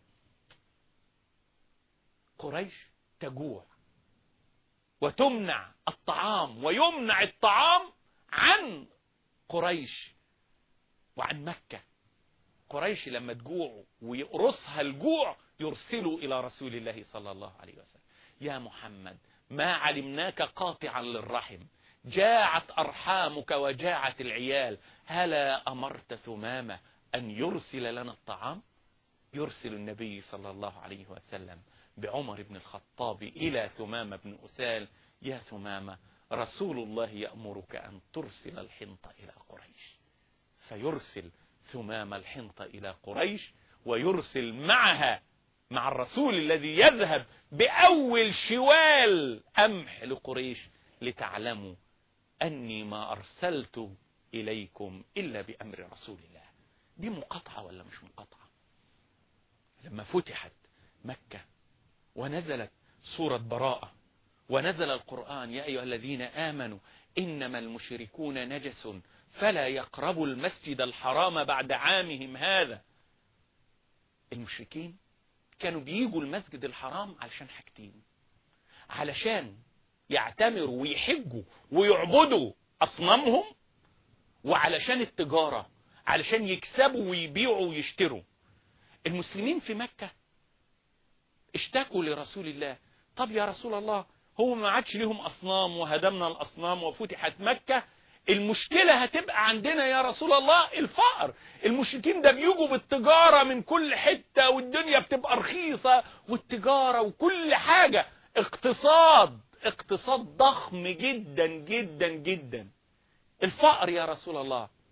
قريش تجوع وتمنع الطعام ويمنع الطعام عن قريش وعن مكة قريش لما تجوع ويقرصها الجوع يرسلوا إلى رسول الله صلى الله عليه وسلم يا محمد ما علمناك قاطعا للرحم جاعت أرحامك وجاعت العيال هلا أمرت ثمامة أن يرسل لنا الطعام يرسل النبي صلى الله عليه وسلم بعمر بن الخطاب إلى ثمامة بن أسال يا ثمامة رسول الله يأمرك أن ترسل الحنطة إلى قريش فيرسل ثمام الحنطة إلى قريش ويرسل معها مع الرسول الذي يذهب بأول شوال أمح لقريش لتعلموا أني ما أرسلت إليكم إلا بأمر رسول الله دي مقاطعة ولا مش مقاطعة لما فتحت مكة ونزلت سورة براءة ونزل القرآن يا أيها الذين آمنوا إنما المشركون نجس فلا يقربوا المسجد الحرام بعد عامهم هذا المشركين كانوا بيجوا المسجد الحرام علشان حاجتين علشان يعتمروا ويحجوا ويعبدوا أصنامهم وعلشان التجارة علشان يكسبوا ويبيعوا ويشتروا المسلمين في مكة اشتكوا لرسول الله طب يا رسول الله هو ما عادش ليهم أصنام وهدمنا الأصنام وفتحت مكة المشكلة هتبقى عندنا يا رسول الله الفقر المشركين ده بيجوا بالتجارة من كل حتة والدنيا بتبقى رخيصة والتجارة وكل حاجة اقتصاد اقتصاد ضخم جدا جدا جدا الفقر يا رسول الله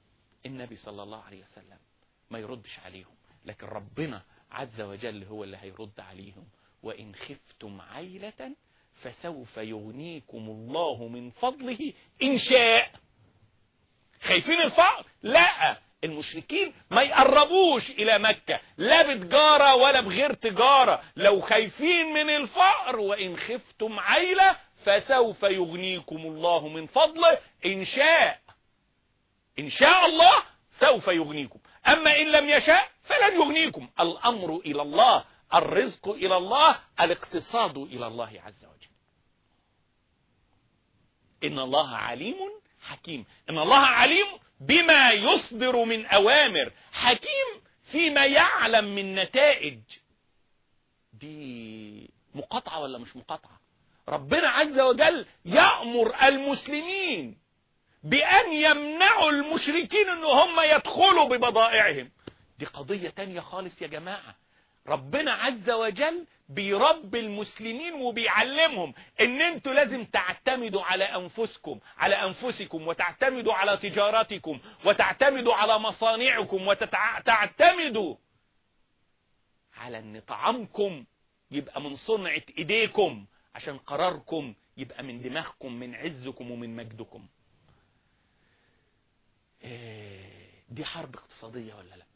النبي صلى الله عليه وسلم ما يردش عليهم لكن ربنا عز وجل هو اللي هيرد عليهم وإن خفتم عيلة فسوف يغنيكم الله من فضله إن شاء خايفين الفقر لا المشركين ما يقربوش إلى مكة لا بتجارة ولا بغير تجارة لو خايفين من الفقر وإن خفتم عيلة فسوف يغنيكم الله من فضله إن شاء إن شاء الله سوف يغنيكم أما إن لم يشاء فلن يغنيكم الأمر إلى الله الرزق إلى الله الاقتصاد إلى الله عز وجل إن الله عليم حكيم إن الله عليم بما يصدر من أوامر حكيم فيما يعلم من نتائج دي مقاطعة ولا مش مقاطعة ربنا عز وجل يأمر المسلمين بأن يمنعوا المشركين ان هم يدخلوا ببضائعهم دي قضية تانية خالص يا جماعة ربنا عز وجل بيربي المسلمين وبيعلمهم ان انتوا لازم تعتمدوا على انفسكم على انفسكم وتعتمدوا على تجارتكم وتعتمدوا على مصانعكم وتعتمدوا على ان طعامكم يبقى من صنعة ايديكم عشان قراركم يبقى من دماغكم من عزكم ومن مجدكم دي حرب اقتصادية ولا لا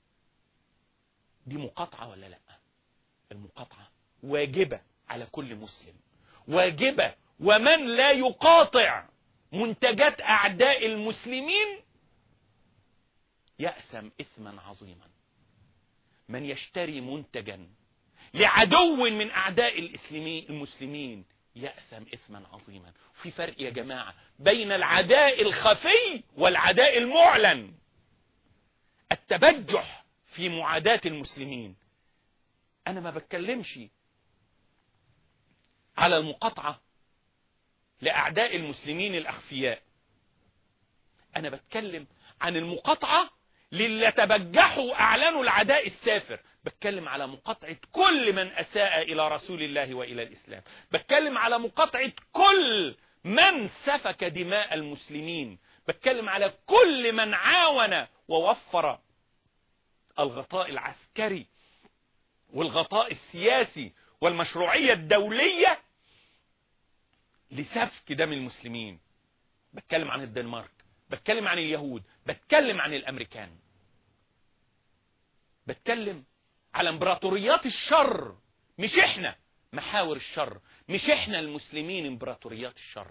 دي مقاطعة ولا لا المقاطعة واجبة على كل مسلم واجبة ومن لا يقاطع منتجات أعداء المسلمين يأثم إثما عظيما من يشتري منتجا لعدو من أعداء المسلمين يأثم إثما عظيما في فرق يا جماعة بين العداء الخفي والعداء المعلن التبجح في معاداة المسلمين أنا ما بتكلمش على المقاطعة لأعداء المسلمين الأخفياء أنا بتكلم عن المقاطعة للي تبجحوا أعلنوا العداء السافر بتكلم على مقاطعة كل من أساء إلى رسول الله وإلى الإسلام بتكلم على مقاطعة كل من سفك دماء المسلمين بتكلم على كل من عاون ووفر الغطاء العسكري والغطاء السياسي والمشروعية الدولية لسفك دم المسلمين بتكلم عن الدنمارك بتكلم عن اليهود بتكلم عن الأمريكان بتكلم على امبراطوريات الشر مش احنا محاور الشر مش احنا المسلمين امبراطوريات الشر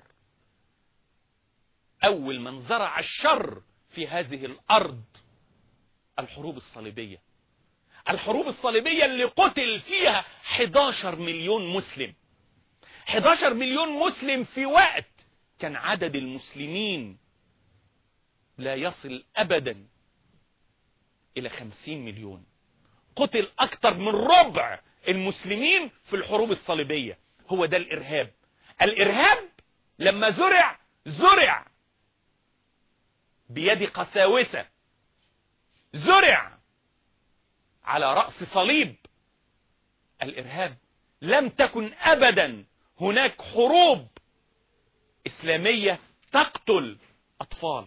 اول من زرع الشر في هذه الارض الحروب الصليبية الحروب الصليبية اللي قتل فيها 11 مليون مسلم 11 مليون مسلم في وقت كان عدد المسلمين لا يصل ابدا الى 50 مليون قتل اكتر من ربع المسلمين في الحروب الصليبية هو ده الارهاب الارهاب لما زرع زرع بيد قساوسة زرع على رأس صليب الارهاب لم تكن ابدا هناك حروب اسلامية تقتل اطفال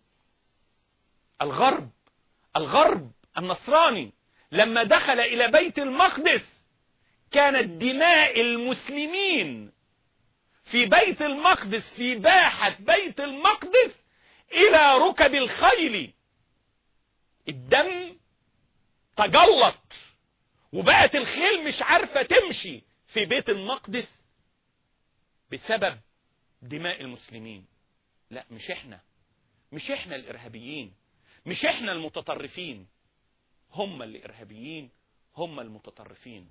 الغرب الغرب النصراني لما دخل إلى بيت المقدس كانت دماء المسلمين في بيت المقدس في باحة بيت المقدس إلى ركب الخيل الدم تجلط وبقت الخيل مش عارفة تمشي في بيت المقدس بسبب دماء المسلمين لا مش احنا مش احنا الارهابيين مش احنا المتطرفين هم اللي ارهابيين هم المتطرفين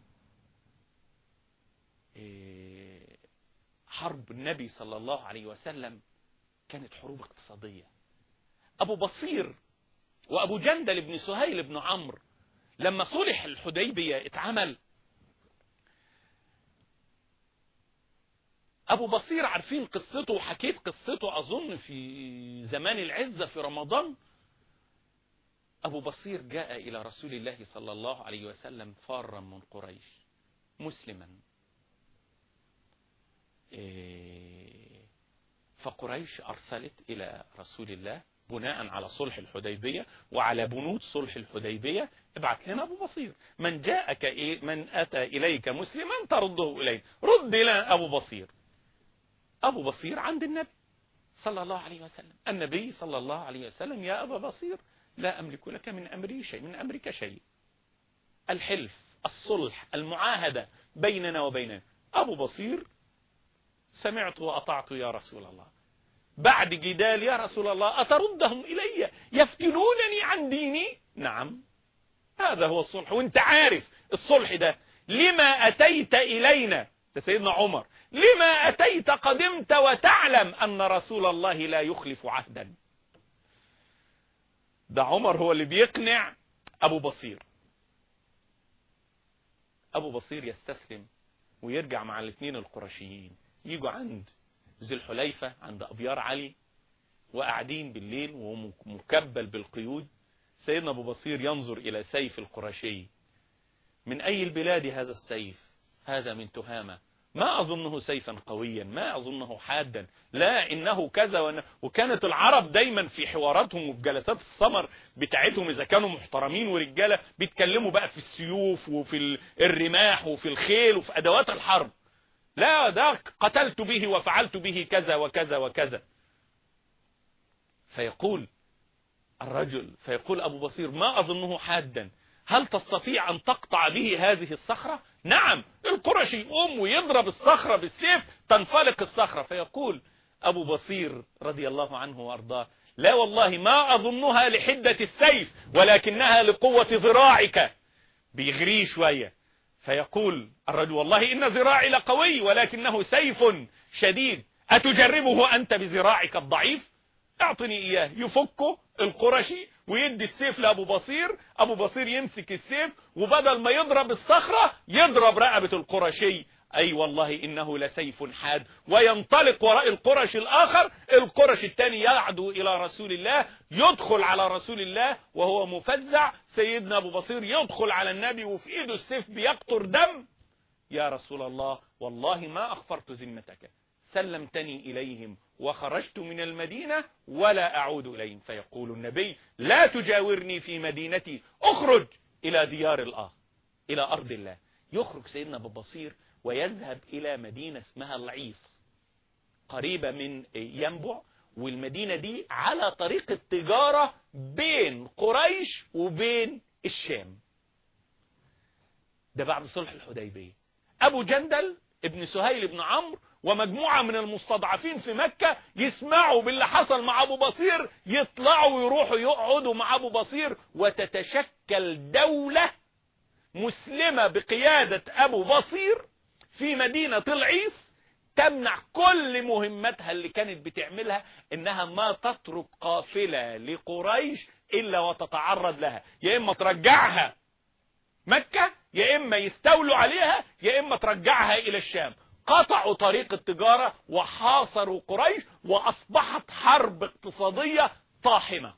إيه حرب النبي صلى الله عليه وسلم كانت حروب اقتصادية ابو بصير وابو جندل بن سهيل بن عمرو لما صلح الحديبية اتعمل ابو بصير عارفين قصته وحكيت قصته اظن في زمان العزة في رمضان ابو بصير جاء الى رسول الله صلى الله عليه وسلم فارا من قريش مسلما فقريش ارسلت الى رسول الله بناء على صلح الحديبية وعلى بنود صلح الحديبية ابعت لنا أبو بصير من جاءك إيه من أتى إليك مسلما ترده إليه رد لنا أبو بصير أبو بصير عند النبي صلى الله عليه وسلم النبي صلى الله عليه وسلم يا أبا بصير لا أملك لك من أمري شيء من أمرك شيء الحلف الصلح المعاهدة بيننا وبيننا أبو بصير سمعت وأطعت يا رسول الله بعد جدال يا رسول الله أتردهم إلي يفتنونني عن ديني نعم هذا هو الصلح وانت عارف الصلح ده لما أتيت إلينا ده سيدنا عمر لما أتيت قدمت وتعلم أن رسول الله لا يخلف عهدا ده عمر هو اللي بيقنع أبو بصير أبو بصير يستسلم ويرجع مع الاثنين القرشيين يجوا عند ذي الحليفة عند أبيار علي وقاعدين بالليل ومكبل بالقيود سيدنا أبو بصير ينظر إلى سيف القرشي من أي البلاد هذا السيف هذا من تهامة ما أظنه سيفا قويا ما أظنه حادا لا إنه كذا وإن... وكانت العرب دايما في حواراتهم وفي جلسات السمر بتاعتهم إذا كانوا محترمين ورجالة بيتكلموا بقى في السيوف وفي الرماح وفي الخيل وفي أدوات الحرب لا ده قتلت به وفعلت به كذا وكذا وكذا فيقول الرجل فيقول أبو بصير ما أظنه حادا هل تستطيع أن تقطع به هذه الصخرة نعم القرشي يقوم ويضرب الصخرة بالسيف تنفلق الصخرة فيقول أبو بصير رضي الله عنه وأرضاه لا والله ما أظنها لحدة السيف ولكنها لقوة ذراعك بيغريه شوية فيقول الرجل والله إن ذراعي لقوي ولكنه سيف شديد أتجربه أنت بذراعك الضعيف اعطني إياه يفكه القرشي ويدي السيف لأبو بصير أبو بصير يمسك السيف وبدل ما يضرب الصخرة يضرب رقبة القرشي أي والله إنه لسيف حاد وينطلق وراء القرش الآخر القرش الثاني يعدو إلى رسول الله يدخل على رسول الله وهو مفزع سيدنا أبو بصير يدخل على النبي وفي إيده السيف بيقطر دم يا رسول الله والله ما أخفرت ذمتك سلمتني إليهم وخرجت من المدينة ولا أعود إليهم فيقول النبي لا تجاورني في مدينتي اخرج إلى ديار الله إلى أرض الله يخرج سيدنا أبو بصير ويذهب إلى مدينة اسمها العيص قريبة من ينبع والمدينة دي على طريق التجارة بين قريش وبين الشام ده بعد صلح الحديبية أبو جندل ابن سهيل بن عمرو ومجموعة من المستضعفين في مكة يسمعوا باللي حصل مع أبو بصير يطلعوا ويروحوا يقعدوا مع أبو بصير وتتشكل دولة مسلمة بقيادة أبو بصير في مدينة العيس تمنع كل مهمتها اللي كانت بتعملها انها ما تترك قافلة لقريش الا وتتعرض لها يا اما ترجعها مكة يا اما يستولوا عليها يا اما ترجعها الى الشام قطعوا طريق التجارة وحاصروا قريش واصبحت حرب اقتصادية طاحنة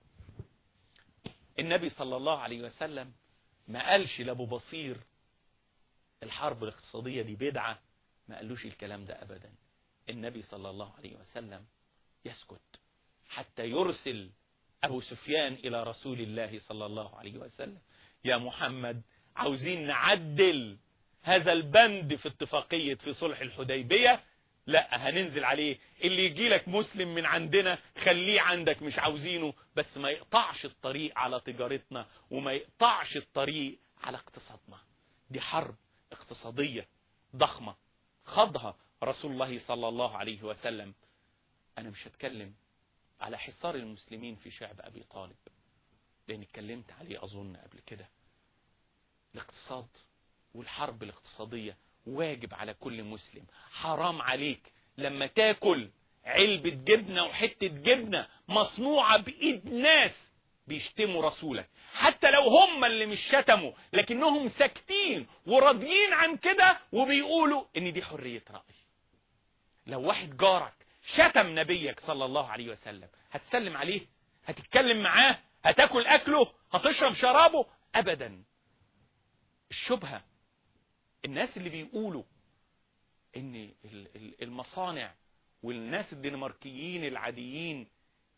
النبي صلى الله عليه وسلم ما قالش لابو بصير الحرب الاقتصادية دي بدعة ما قالوش الكلام ده أبدا النبي صلى الله عليه وسلم يسكت حتى يرسل أبو سفيان إلى رسول الله صلى الله عليه وسلم يا محمد عاوزين نعدل هذا البند في اتفاقية في صلح الحديبية لا هننزل عليه اللي يجي لك مسلم من عندنا خليه عندك مش عاوزينه بس ما يقطعش الطريق على تجارتنا وما يقطعش الطريق على اقتصادنا دي حرب اقتصادية ضخمة خضها رسول الله صلى الله عليه وسلم أنا مش هتكلم على حصار المسلمين في شعب أبي طالب لأن اتكلمت عليه أظن قبل كده الاقتصاد والحرب الاقتصادية واجب على كل مسلم حرام عليك لما تاكل علبة جبنة وحتة جبنة مصنوعة بإيد ناس بيشتموا رسولك حتى لو هم اللي مش شتموا لكنهم ساكتين وراضيين عن كده وبيقولوا ان دي حرية رأي لو واحد جارك شتم نبيك صلى الله عليه وسلم هتسلم عليه هتتكلم معاه هتاكل اكله هتشرب شرابه ابدا الشبهة الناس اللي بيقولوا ان المصانع والناس الدنماركيين العاديين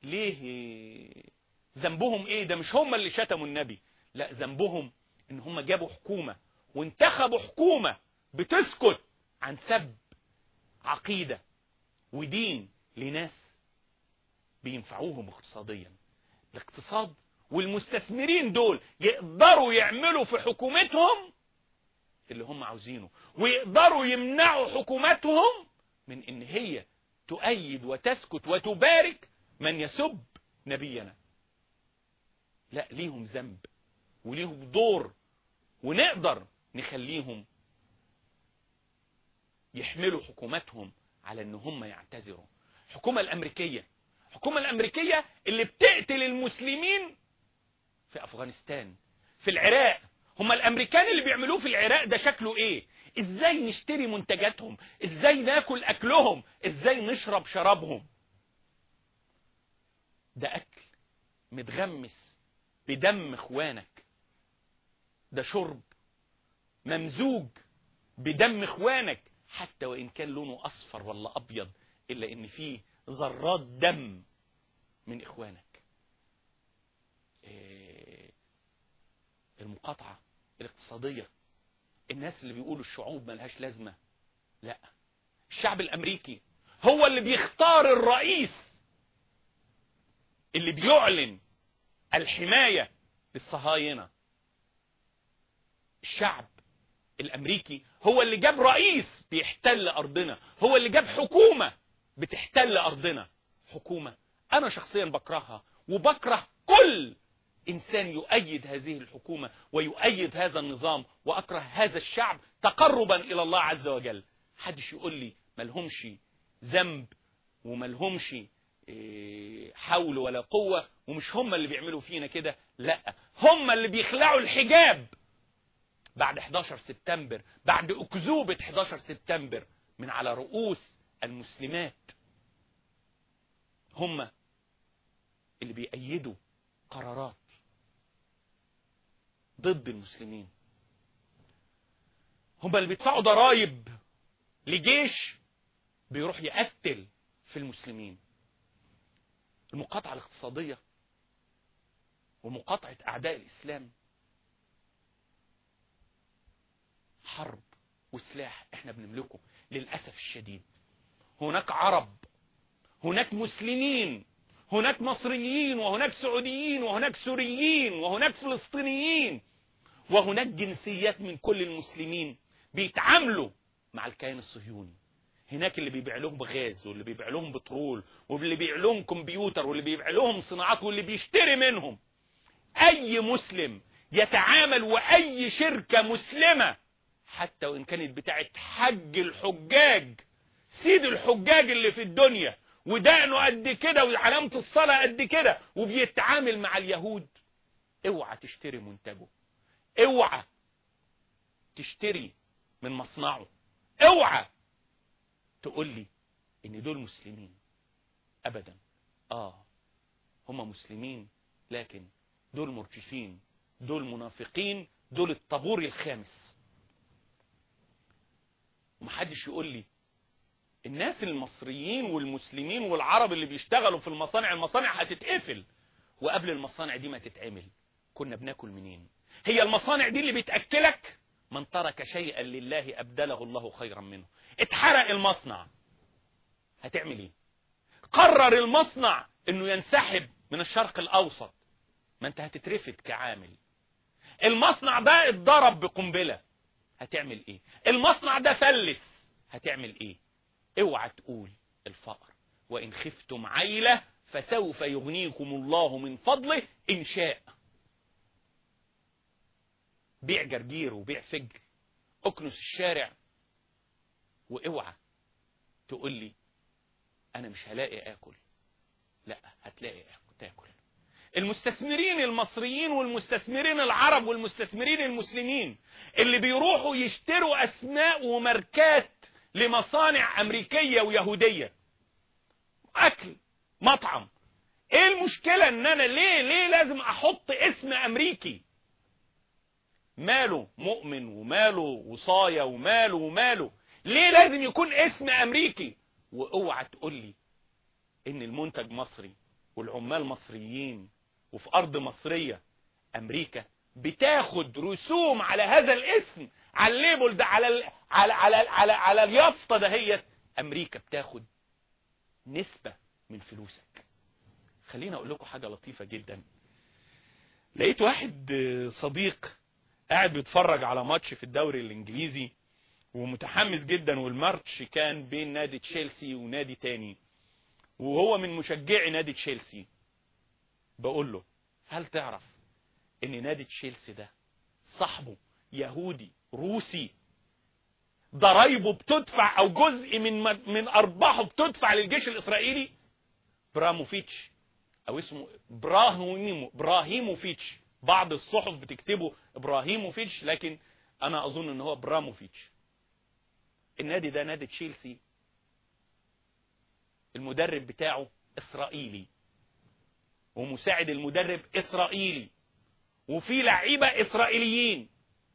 ليه ذنبهم ايه ده مش هم اللي شتموا النبي لا ذنبهم ان هم جابوا حكومة وانتخبوا حكومة بتسكت عن سب عقيدة ودين لناس بينفعوهم اقتصاديا الاقتصاد والمستثمرين دول يقدروا يعملوا في حكومتهم اللي هم عاوزينه ويقدروا يمنعوا حكومتهم من ان هي تؤيد وتسكت وتبارك من يسب نبينا لا ليهم ذنب وليهم دور ونقدر نخليهم يحملوا حكومتهم على ان هم يعتذروا الحكومة الامريكية الحكومة الامريكية اللي بتقتل المسلمين في افغانستان في العراق هم الامريكان اللي بيعملوه في العراق ده شكله ايه ازاي نشتري منتجاتهم ازاي ناكل اكلهم ازاي نشرب شرابهم ده اكل متغمس بدم اخوانك ده شرب ممزوج بدم اخوانك حتى وان كان لونه اصفر ولا ابيض الا ان فيه ذرات دم من اخوانك إيه المقاطعة الاقتصادية الناس اللي بيقولوا الشعوب ملهاش لازمة لا الشعب الامريكي هو اللي بيختار الرئيس اللي بيعلن الحماية للصهاينة الشعب الامريكي هو اللي جاب رئيس بيحتل ارضنا هو اللي جاب حكومة بتحتل ارضنا حكومة انا شخصيا بكرهها وبكره كل انسان يؤيد هذه الحكومة ويؤيد هذا النظام واكره هذا الشعب تقربا الى الله عز وجل حدش يقول لي ملهمش ذنب وملهمش حول ولا قوة ومش هم اللي بيعملوا فينا كده لا هم اللي بيخلعوا الحجاب بعد 11 سبتمبر بعد أكذوبة 11 سبتمبر من على رؤوس المسلمات هم اللي بيأيدوا قرارات ضد المسلمين هم اللي بيدفعوا ضرائب لجيش بيروح يقتل في المسلمين المقاطعة الاقتصادية ومقاطعة أعداء الإسلام حرب وسلاح احنا بنملكه للأسف الشديد هناك عرب هناك مسلمين هناك مصريين وهناك سعوديين وهناك سوريين وهناك فلسطينيين وهناك جنسيات من كل المسلمين بيتعاملوا مع الكيان الصهيوني هناك اللي بيبيع لهم غاز واللي بيبيع لهم بترول واللي بيبيع لهم كمبيوتر واللي بيبيع لهم صناعات واللي بيشتري منهم اي مسلم يتعامل واي شركة مسلمة حتى وان كانت بتاعت حج الحجاج سيد الحجاج اللي في الدنيا ودقنه قد كده وعلامة الصلاة قد كده وبيتعامل مع اليهود اوعى تشتري منتجه اوعى تشتري من مصنعه اوعى تقول لي ان دول مسلمين ابدا اه هم مسلمين لكن دول مرجفين دول منافقين دول الطابور الخامس ومحدش يقول لي الناس المصريين والمسلمين والعرب اللي بيشتغلوا في المصانع المصانع هتتقفل وقبل المصانع دي ما تتعمل كنا بناكل منين هي المصانع دي اللي بتأكلك من ترك شيئا لله أبدله الله خيرا منه اتحرق المصنع هتعمل ايه قرر المصنع انه ينسحب من الشرق الاوسط ما انت هتترفد كعامل المصنع ده اتضرب بقنبلة هتعمل ايه المصنع ده فلس هتعمل ايه اوعى تقول الفقر وان خفتم عيلة فسوف يغنيكم الله من فضله ان شاء بيع جرجير وبيع فجر اكنس الشارع واوعى تقول لي انا مش هلاقي اكل لا هتلاقي تاكل المستثمرين المصريين والمستثمرين العرب والمستثمرين المسلمين اللي بيروحوا يشتروا اسماء وماركات لمصانع امريكية ويهودية اكل مطعم ايه المشكلة ان انا ليه ليه لازم احط اسم امريكي ماله مؤمن وماله وصاية وماله وماله ليه لازم يكون اسم امريكي واوعى تقول لي ان المنتج مصري والعمال مصريين وفي ارض مصرية امريكا بتاخد رسوم على هذا الاسم على الليبل ده على ال... على على على, على اليافطه دهيت امريكا بتاخد نسبة من فلوسك خليني اقول لكم حاجة لطيفة جدا لقيت واحد صديق قاعد بيتفرج على ماتش في الدوري الانجليزي ومتحمس جدا والماتش كان بين نادي تشيلسي ونادي تاني وهو من مشجعي نادي تشيلسي بقول له هل تعرف ان نادي تشيلسي ده صاحبه يهودي روسي ضرايبه بتدفع او جزء من من ارباحه بتدفع للجيش الاسرائيلي براموفيتش او اسمه براهيمو براهيموفيتش بعض الصحف بتكتبه ابراهيموفيتش لكن انا اظن ان هو براموفيتش النادي ده نادي تشيلسي المدرب بتاعه اسرائيلي ومساعد المدرب اسرائيلي وفي لعيبه اسرائيليين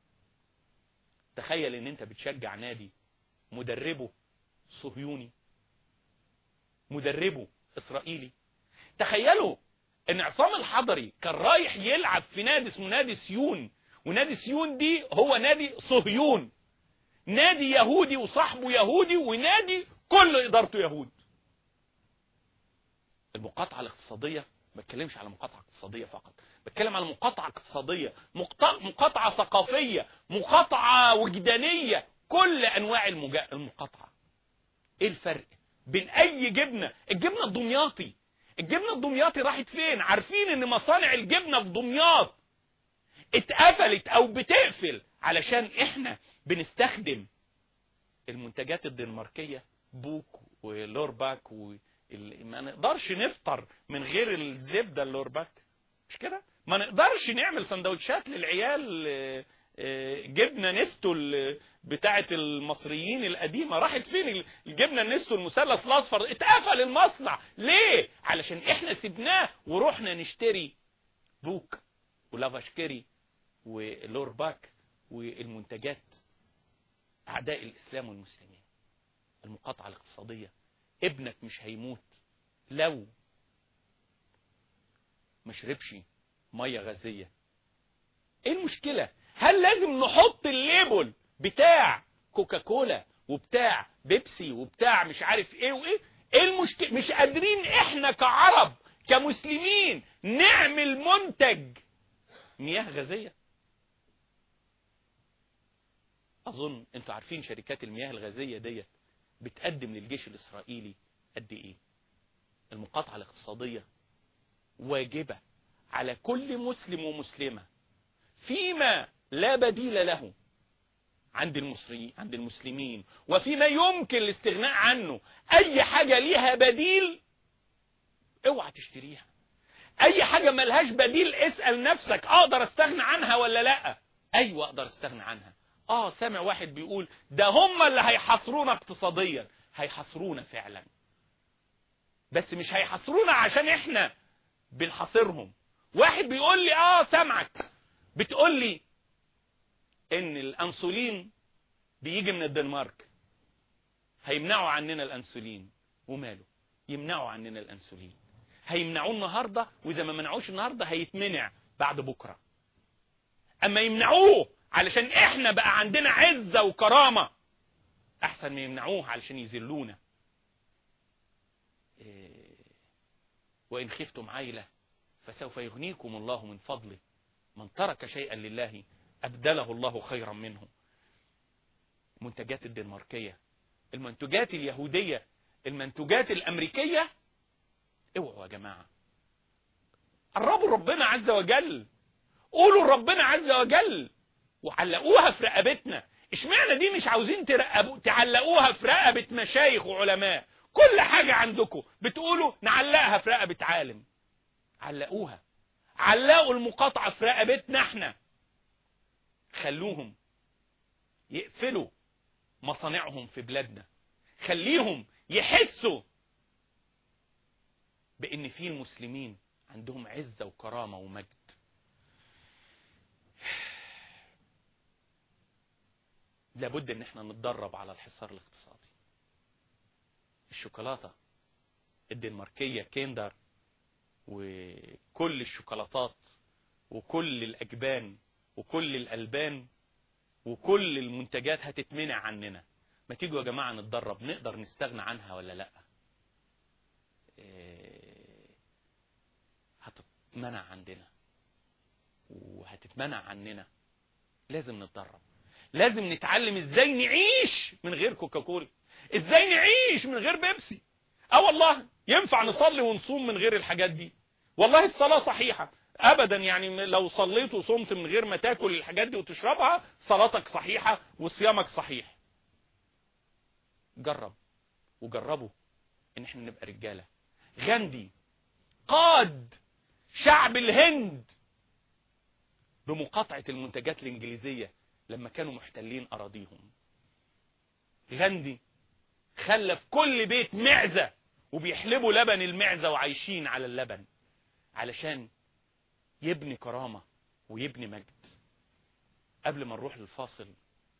تخيل ان انت بتشجع نادي مدربه صهيوني مدربه اسرائيلي تخيلوا ان عصام الحضري كان رايح يلعب في نادي اسمه نادي سيون ونادي سيون دي هو نادي صهيون نادي يهودي وصاحبه يهودي ونادي كل ادارته يهود المقاطعه الاقتصاديه ما بتكلمش على مقاطعه اقتصاديه فقط بتكلم على مقاطعه اقتصاديه مقاطعه ثقافيه مقاطعه وجدانيه كل انواع المجا... المقاطعه ايه الفرق بين اي جبنه الجبنه الدمياطي الجبنه الدمياطي راحت فين عارفين ان مصانع الجبنه في دمياط اتقفلت او بتقفل علشان احنا بنستخدم المنتجات الدنماركيه بوك ولورباك و... ما نقدرش نفطر من غير الزبده اللورباك مش كده ما نقدرش نعمل سندوتشات للعيال جبنه نستو بتاعه المصريين القديمه راحت فين الجبنه النستو المثلث الاصفر اتقفل المصنع ليه علشان احنا سيبناه ورحنا نشتري بوك ولافاشكري ولورباك والمنتجات اعداء الاسلام والمسلمين المقاطعه الاقتصاديه ابنك مش هيموت لو ما شربش ميه غازيه ايه المشكله هل لازم نحط الليبل بتاع كوكاكولا وبتاع بيبسي وبتاع مش عارف ايه وايه ايه المشكله مش قادرين احنا كعرب كمسلمين نعمل منتج مياه غازيه اظن انتوا عارفين شركات المياه الغازيه ديت بتقدم للجيش الاسرائيلي قد ايه المقاطعه الاقتصاديه واجبه على كل مسلم ومسلمه فيما لا بديل له عند المصريين عند المسلمين وفيما يمكن الاستغناء عنه اي حاجه ليها بديل اوعى تشتريها اي حاجه ملهاش بديل اسال نفسك اقدر استغنى عنها ولا لا ايوه اقدر استغنى عنها اه سامع واحد بيقول ده هم اللي هيحصرونا اقتصاديا هيحصرونا فعلا بس مش هيحصرونا عشان احنا بنحاصرهم واحد بيقول لي اه سامعك بتقول لي ان الانسولين بيجي من الدنمارك هيمنعوا عننا الانسولين وماله يمنعوا عننا الانسولين هيمنعوه النهارده واذا ما منعوش النهارده هيتمنع بعد بكره اما يمنعوه علشان احنا بقى عندنا عزة وكرامة احسن ما يمنعوه علشان يذلونا إيه وان خفتم عيلة فسوف يغنيكم الله من فضله من ترك شيئا لله ابدله الله خيرا منه منتجات الدنماركية المنتجات اليهودية المنتجات الامريكية اوعوا يا جماعة قربوا ربنا عز وجل قولوا ربنا عز وجل وعلقوها في رقبتنا اشمعنى دي مش عاوزين ترقبوا تعلقوها في رقبة مشايخ وعلماء كل حاجة عندكم بتقولوا نعلقها في رقبة عالم علقوها علقوا المقاطعة في رقبتنا احنا خلوهم يقفلوا مصانعهم في بلادنا خليهم يحسوا بان في المسلمين عندهم عزة وكرامة ومجد لابد ان احنا نتدرب على الحصار الاقتصادي الشوكولاتة الدنماركية كيندر وكل الشوكولاتات وكل الأجبان وكل الألبان وكل المنتجات هتتمنع عننا ما تيجوا يا جماعة نتدرب نقدر نستغنى عنها ولا لا إيه، هتتمنع عندنا وهتتمنع عننا لازم نتدرب لازم نتعلم ازاي نعيش من غير كوكاكولا ازاي نعيش من غير بيبسي اه والله ينفع نصلي ونصوم من غير الحاجات دي والله الصلاة صحيحة ابدا يعني لو صليت وصمت من غير ما تاكل الحاجات دي وتشربها صلاتك صحيحة وصيامك صحيح جرب وجربوا ان احنا نبقى رجالة غاندي قاد شعب الهند بمقاطعة المنتجات الانجليزية لما كانوا محتلين اراضيهم غاندي خلى في كل بيت معزة وبيحلبوا لبن المعزة وعايشين على اللبن علشان يبني كرامة ويبني مجد قبل ما نروح للفاصل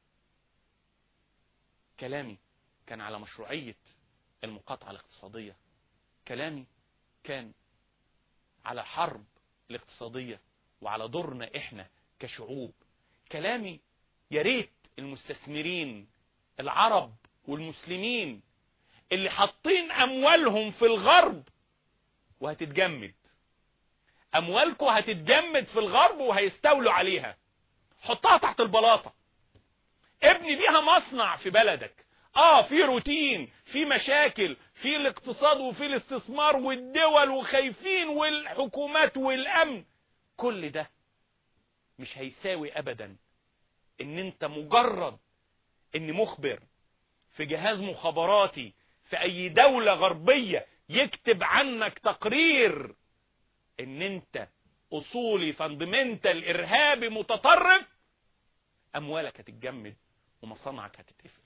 كلامي كان على مشروعية المقاطعة الاقتصادية كلامي كان على حرب الاقتصادية وعلى دورنا احنا كشعوب كلامي يا ريت المستثمرين العرب والمسلمين اللي حاطين اموالهم في الغرب وهتتجمد اموالكم هتتجمد في الغرب وهيستولوا عليها حطها تحت البلاطة ابني بيها مصنع في بلدك اه في روتين في مشاكل في الاقتصاد وفي الاستثمار والدول وخايفين والحكومات والامن كل ده مش هيساوي ابدا ان انت مجرد ان مخبر في جهاز مخابراتي في اي دولة غربية يكتب عنك تقرير ان انت اصولي فاندمنتال ارهابي متطرف اموالك هتتجمد ومصانعك هتتقفل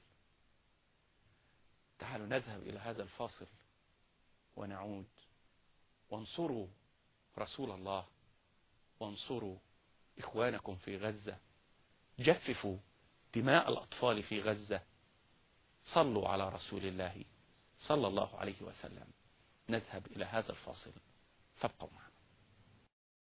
تعالوا نذهب الى هذا الفاصل ونعود وانصروا رسول الله وانصروا اخوانكم في غزة جففوا دماء الاطفال في غزة صلوا على رسول الله صلى الله عليه وسلم نذهب الى هذا الفاصل فابقوا معنا